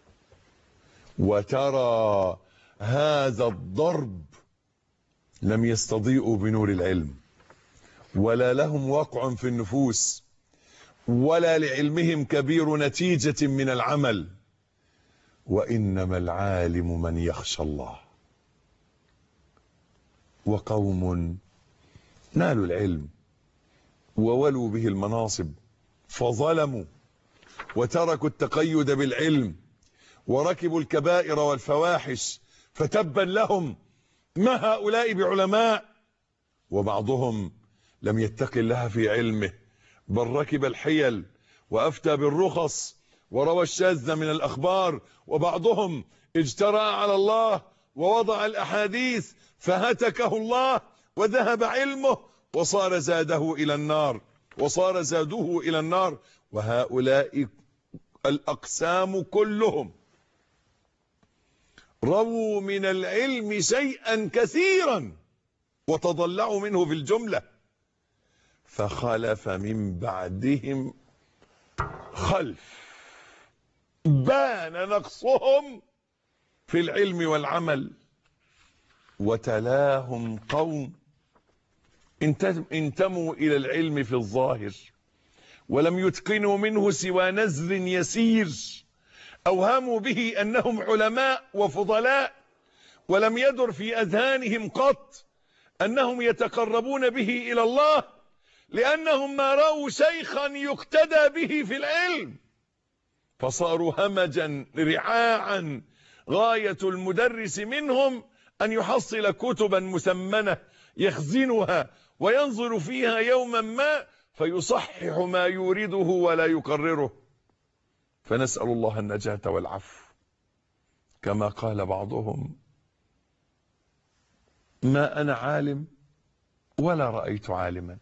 وترى هذا الضرب لم يستضيئوا بنور العلم ولا لهم وقع في النفوس ولا لعلمهم كبير نتيجة من العمل وإنما العالم من يخشى الله وقوم نالوا العلم وولوا به المناصب فظلموا وتركوا التقيد بالعلم وركبوا الكبائر والفواحش فتبا لهم ما هؤلاء بعلماء وبعضهم لم يتق الله في علمه بل ركب الحيل وأفتى بالرخص وروى الشاذ من الأخبار وبعضهم اجترى على الله ووضع الأحاديث فهتكه الله وذهب علمه وصار زاده إلى النار وصار زاده إلى النار وهؤلاء الأقسام كلهم رووا من العلم شيئا كثيرا وتضلعوا منه في الجملة فخلف من بعدهم خلف بان نقصهم في العلم والعمل وتلاهم قوم انتموا إلى العلم في الظاهر ولم يتقنوا منه سوى نزل يسير أوهموا به أنهم علماء وفضلاء ولم يدر في أذهانهم قط أنهم يتقربون به إلى الله لأنهم ما رأوا شيخا يقتدى به في العلم فصاروا همجا رعاعا غاية المدرس منهم أن يحصل كتبا مسمنة يخزنها وينظر فيها يوما ما فيصحح ما يورده ولا يكرره فنسأل الله النجاة والعفو كما قال بعضهم ما أنا عالم ولا رأيت عالما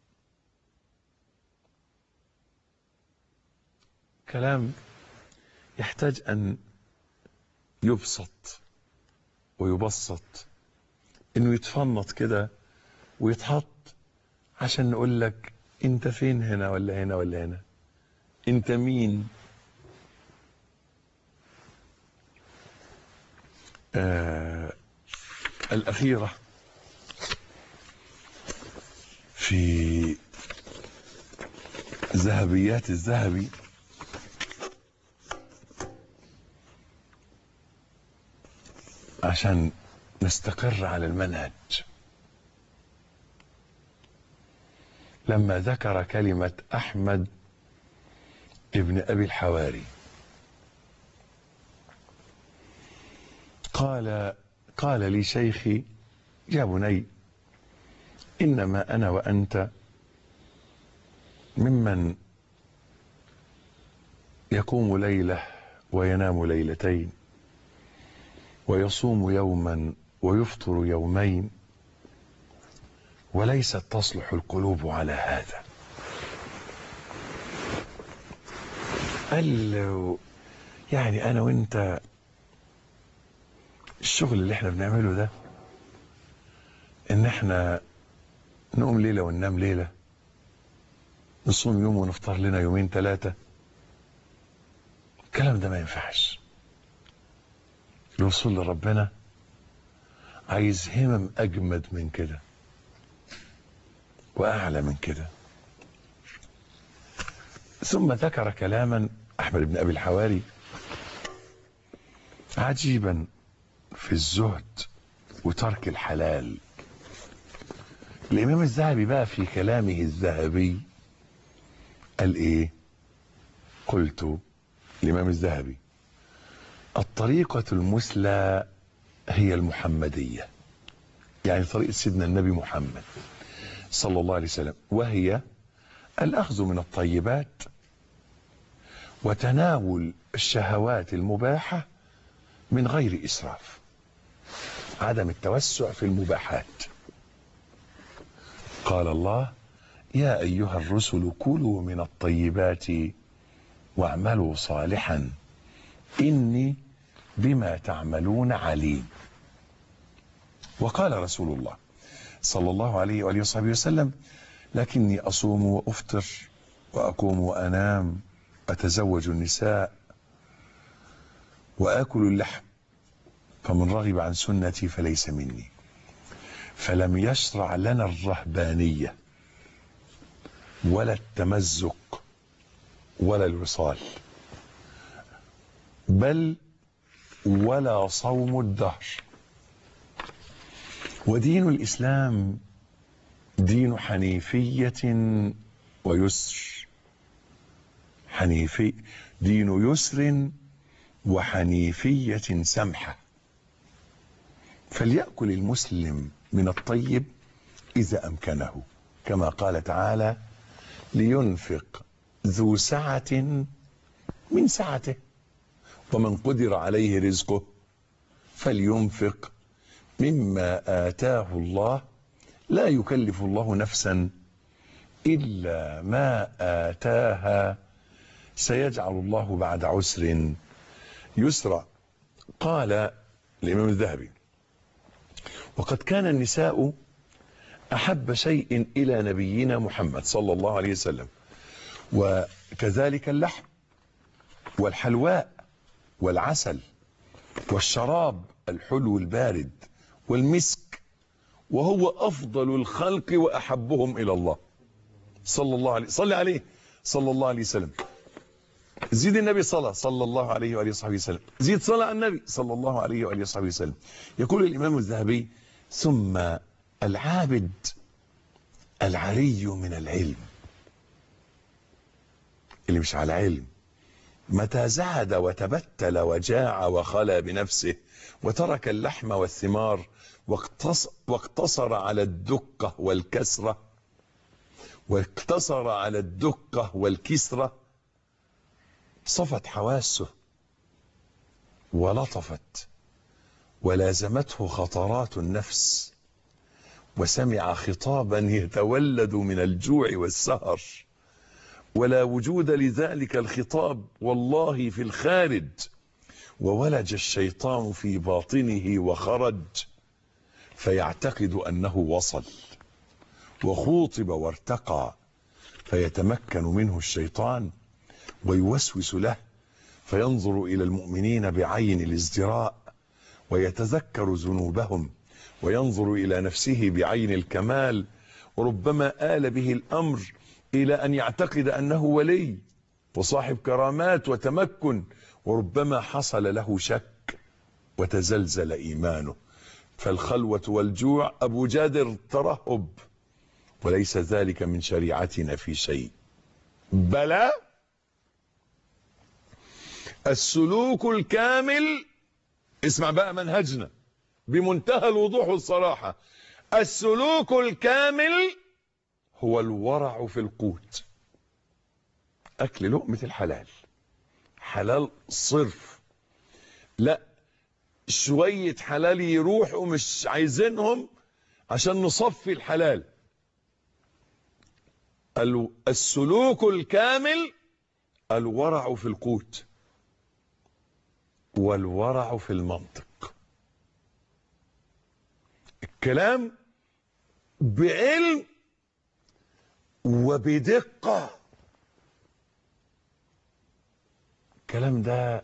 كلام يحتاج أن يبسط ويبسط انه يتفنط كده ويتحط عشان نقول لك انت فين هنا ولا هنا ولا هنا انت مين آه الأخيرة في ذهبيات الذهبي عشان نستقر على المنهج لما ذكر كلمة أحمد ابن أبي الحواري قال قال لي شيخي يا بني إنما أنا وأنت ممن يقوم ليلة وينام ليلتين ويصوم يوما ويفطر يومين وليست تصلح القلوب على هذا قال له يعني انا وانت الشغل اللي احنا بنعمله ده ان احنا نقوم ليله وننام ليله نصوم يوم ونفطر لنا يومين ثلاثه الكلام ده ما ينفعش الوصول لربنا عايز همم اجمد من كده واعلى من كده ثم ذكر كلاما احمد بن ابي الحواري عجيبا في الزهد وترك الحلال الامام الذهبي بقى في كلامه الذهبي قال ايه قلت الامام الذهبي الطريقة المثلى هي المحمدية يعني طريقة سيدنا النبي محمد صلى الله عليه وسلم وهي الأخذ من الطيبات وتناول الشهوات المباحة من غير إسراف عدم التوسع في المباحات قال الله يا أيها الرسل كلوا من الطيبات واعملوا صالحا إني بما تعملون عليم وقال رسول الله صلى الله عليه وآله وصحبه وسلم لكني أصوم وأفطر وأقوم وأنام أتزوج النساء وآكل اللحم فمن رغب عن سنتي فليس مني فلم يشرع لنا الرهبانية ولا التمزق ولا الوصال بل ولا صوم الدهر ودين الإسلام دين حنيفية ويسر حنيفي دين يسر وحنيفية سمحة فليأكل المسلم من الطيب إذا أمكنه كما قال تعالى لينفق ذو سعة من سعته ومن قدر عليه رزقه فلينفق مما آتاه الله لا يكلف الله نفسا إلا ما آتاها سيجعل الله بعد عسر يسرا قال الإمام الذهبي وقد كان النساء أحب شيء إلى نبينا محمد صلى الله عليه وسلم وكذلك اللحم والحلواء والعسل والشراب الحلو البارد والمسك وهو أفضل الخلق وأحبهم إلى الله صلى الله عليه صلى عليه صلى الله عليه وسلم زيد النبي صلى صلى الله عليه وآله وصحبه وسلم زيد صلى على النبي صلى الله عليه وآله وصحبه وسلم يقول الإمام الذهبي ثم العابد العري من العلم اللي مش على علم متى زهد وتبتل وجاع وخلى بنفسه وترك اللحم والثمار واقتصر على الدقة والكسرة واقتصر على الدقة والكسرة صفت حواسه ولطفت ولازمته خطرات النفس وسمع خطابا يتولد من الجوع والسهر ولا وجود لذلك الخطاب والله في الخارج وولج الشيطان في باطنه وخرج فيعتقد انه وصل وخوطب وارتقى فيتمكن منه الشيطان ويوسوس له فينظر الى المؤمنين بعين الازدراء ويتذكر ذنوبهم وينظر الى نفسه بعين الكمال وربما آل به الامر الى ان يعتقد انه ولي وصاحب كرامات وتمكن وربما حصل له شك وتزلزل ايمانه فالخلوة والجوع ابو جادر ترهب وليس ذلك من شريعتنا في شيء بلى السلوك الكامل اسمع بقى منهجنا بمنتهى الوضوح والصراحة السلوك الكامل هو الورع في القوت اكل لقمة الحلال حلال صرف لا شوية حلال يروحوا مش عايزينهم عشان نصفي الحلال السلوك الكامل الورع في القوت والورع في المنطق الكلام بعلم وبدقة الكلام ده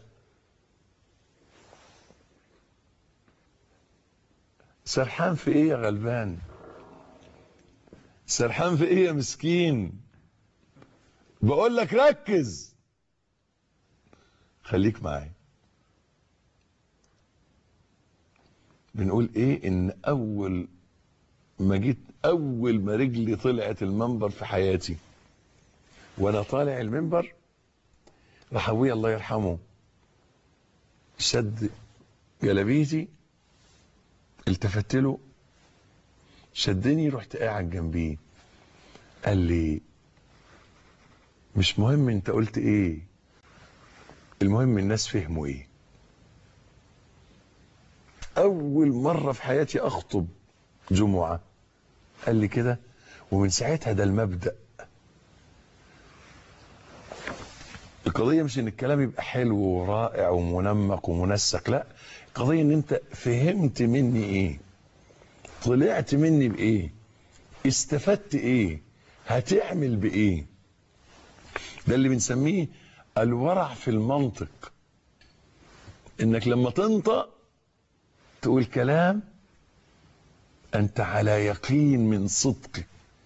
سرحان في ايه يا غلبان سرحان في ايه يا مسكين بقول لك ركز خليك معايا بنقول ايه ان اول ما جيت اول ما رجلي طلعت المنبر في حياتي وانا طالع المنبر راح ابويا الله يرحمه شد جلابيتي التفت له شدني رحت قاعد جنبيه قال لي مش مهم انت قلت ايه المهم الناس فهموا ايه اول مرة في حياتي اخطب جمعة قال لي كده ومن ساعتها ده المبدأ القضية مش ان الكلام يبقى حلو ورائع ومنمق ومنسق لا القضية ان انت فهمت مني ايه طلعت مني بايه استفدت ايه هتعمل بايه ده اللي بنسميه الورع في المنطق انك لما تنطق تقول كلام انت على يقين من صدقه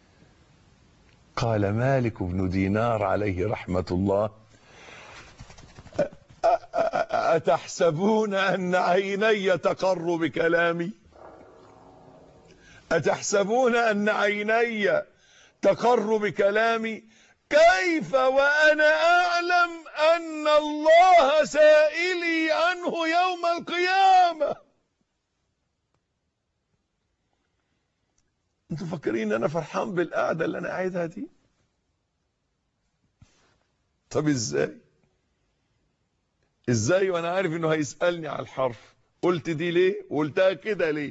قال مالك بن دينار عليه رحمة الله أتحسبون أن عيني تقر بكلامي أتحسبون أن عيني تقر بكلامي كيف وأنا أعلم أن الله سائلي عنه يوم القيامة انتوا فاكرين انا فرحان بالقعده اللي انا قاعدها دي طب ازاي ازاي وانا عارف انه هيسالني على الحرف قلت دي ليه وقلتها كده ليه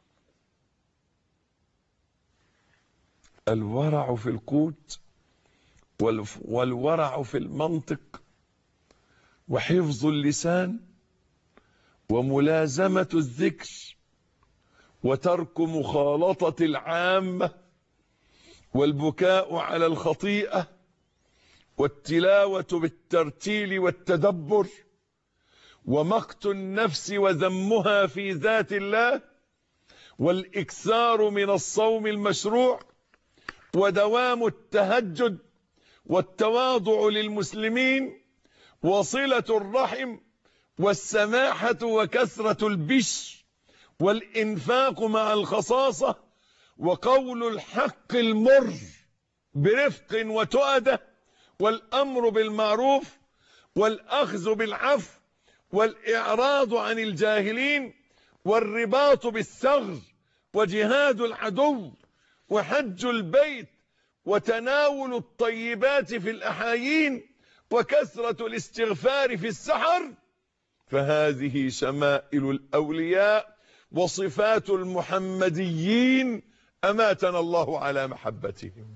الورع في القوت والورع في المنطق وحفظ اللسان وملازمه الذكر وترك مخالطة العامة والبكاء على الخطيئة والتلاوة بالترتيل والتدبر ومقت النفس وذمها في ذات الله والإكثار من الصوم المشروع ودوام التهجد والتواضع للمسلمين وصلة الرحم والسماحة وكثرة البشر والإنفاق مع الخصاصة وقول الحق المر برفق وتؤدة والأمر بالمعروف والأخذ بالعفو والإعراض عن الجاهلين والرباط بالثغر وجهاد العدو وحج البيت وتناول الطيبات في الأحايين وكثرة الاستغفار في السحر فهذه شمائل الأولياء وصفات المحمديين أماتنا الله على محبتهم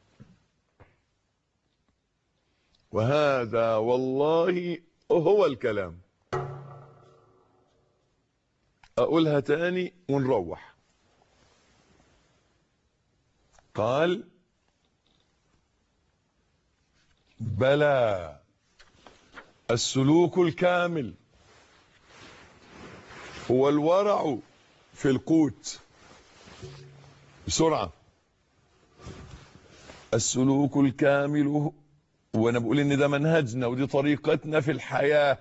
وهذا والله هو الكلام أقولها تاني ونروح قال بلى السلوك الكامل هو الورع في القوت بسرعة السلوك الكامل وانا بقول ان ده منهجنا ودي طريقتنا في الحياة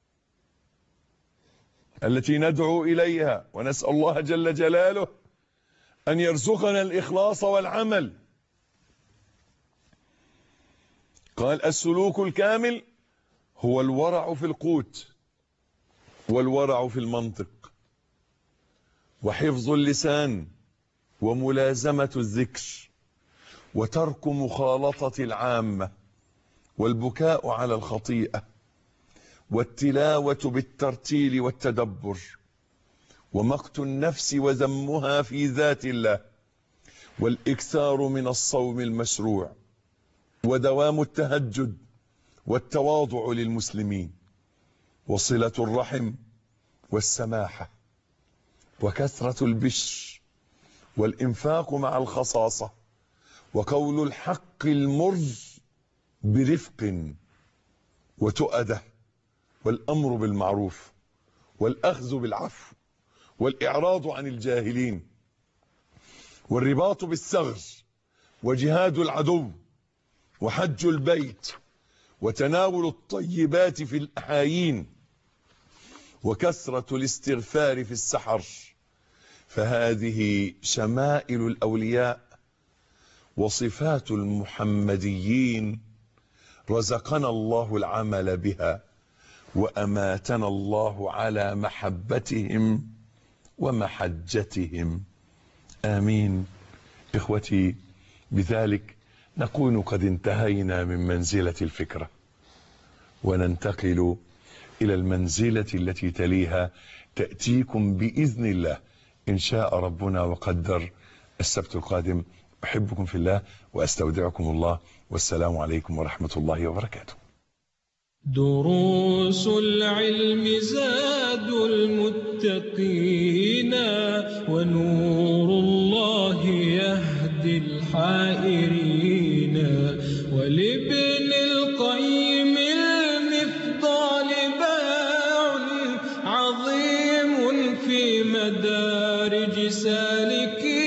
التي ندعو اليها ونسأل الله جل جلاله ان يرزقنا الاخلاص والعمل قال السلوك الكامل هو الورع في القوت والورع في المنطق وحفظ اللسان وملازمة الذكر وترك مخالطة العامة والبكاء على الخطيئة والتلاوة بالترتيل والتدبر ومقت النفس وذمها في ذات الله والإكثار من الصوم المشروع ودوام التهجد والتواضع للمسلمين وصلة الرحم والسماحة وكثرة البشر والإنفاق مع الخصاصة وقول الحق المر برفق وتؤدة والأمر بالمعروف والأخذ بالعفو والإعراض عن الجاهلين والرباط بالثغر وجهاد العدو وحج البيت وتناول الطيبات في الأحايين وكثرة الاستغفار في السحر فهذه شمائل الأولياء وصفات المحمديين رزقنا الله العمل بها وأماتنا الله على محبتهم ومحجتهم آمين إخوتي بذلك نكون قد انتهينا من منزلة الفكرة وننتقل إلى المنزلة التي تليها تأتيكم بإذن الله إن شاء ربنا وقدر السبت القادم أحبكم في الله وأستودعكم الله والسلام عليكم ورحمة الله وبركاته دروس العلم زاد المتقين ونور الله يهدي الحائرين ولابن القيم المفضال باع عظيم في مدارج سالكين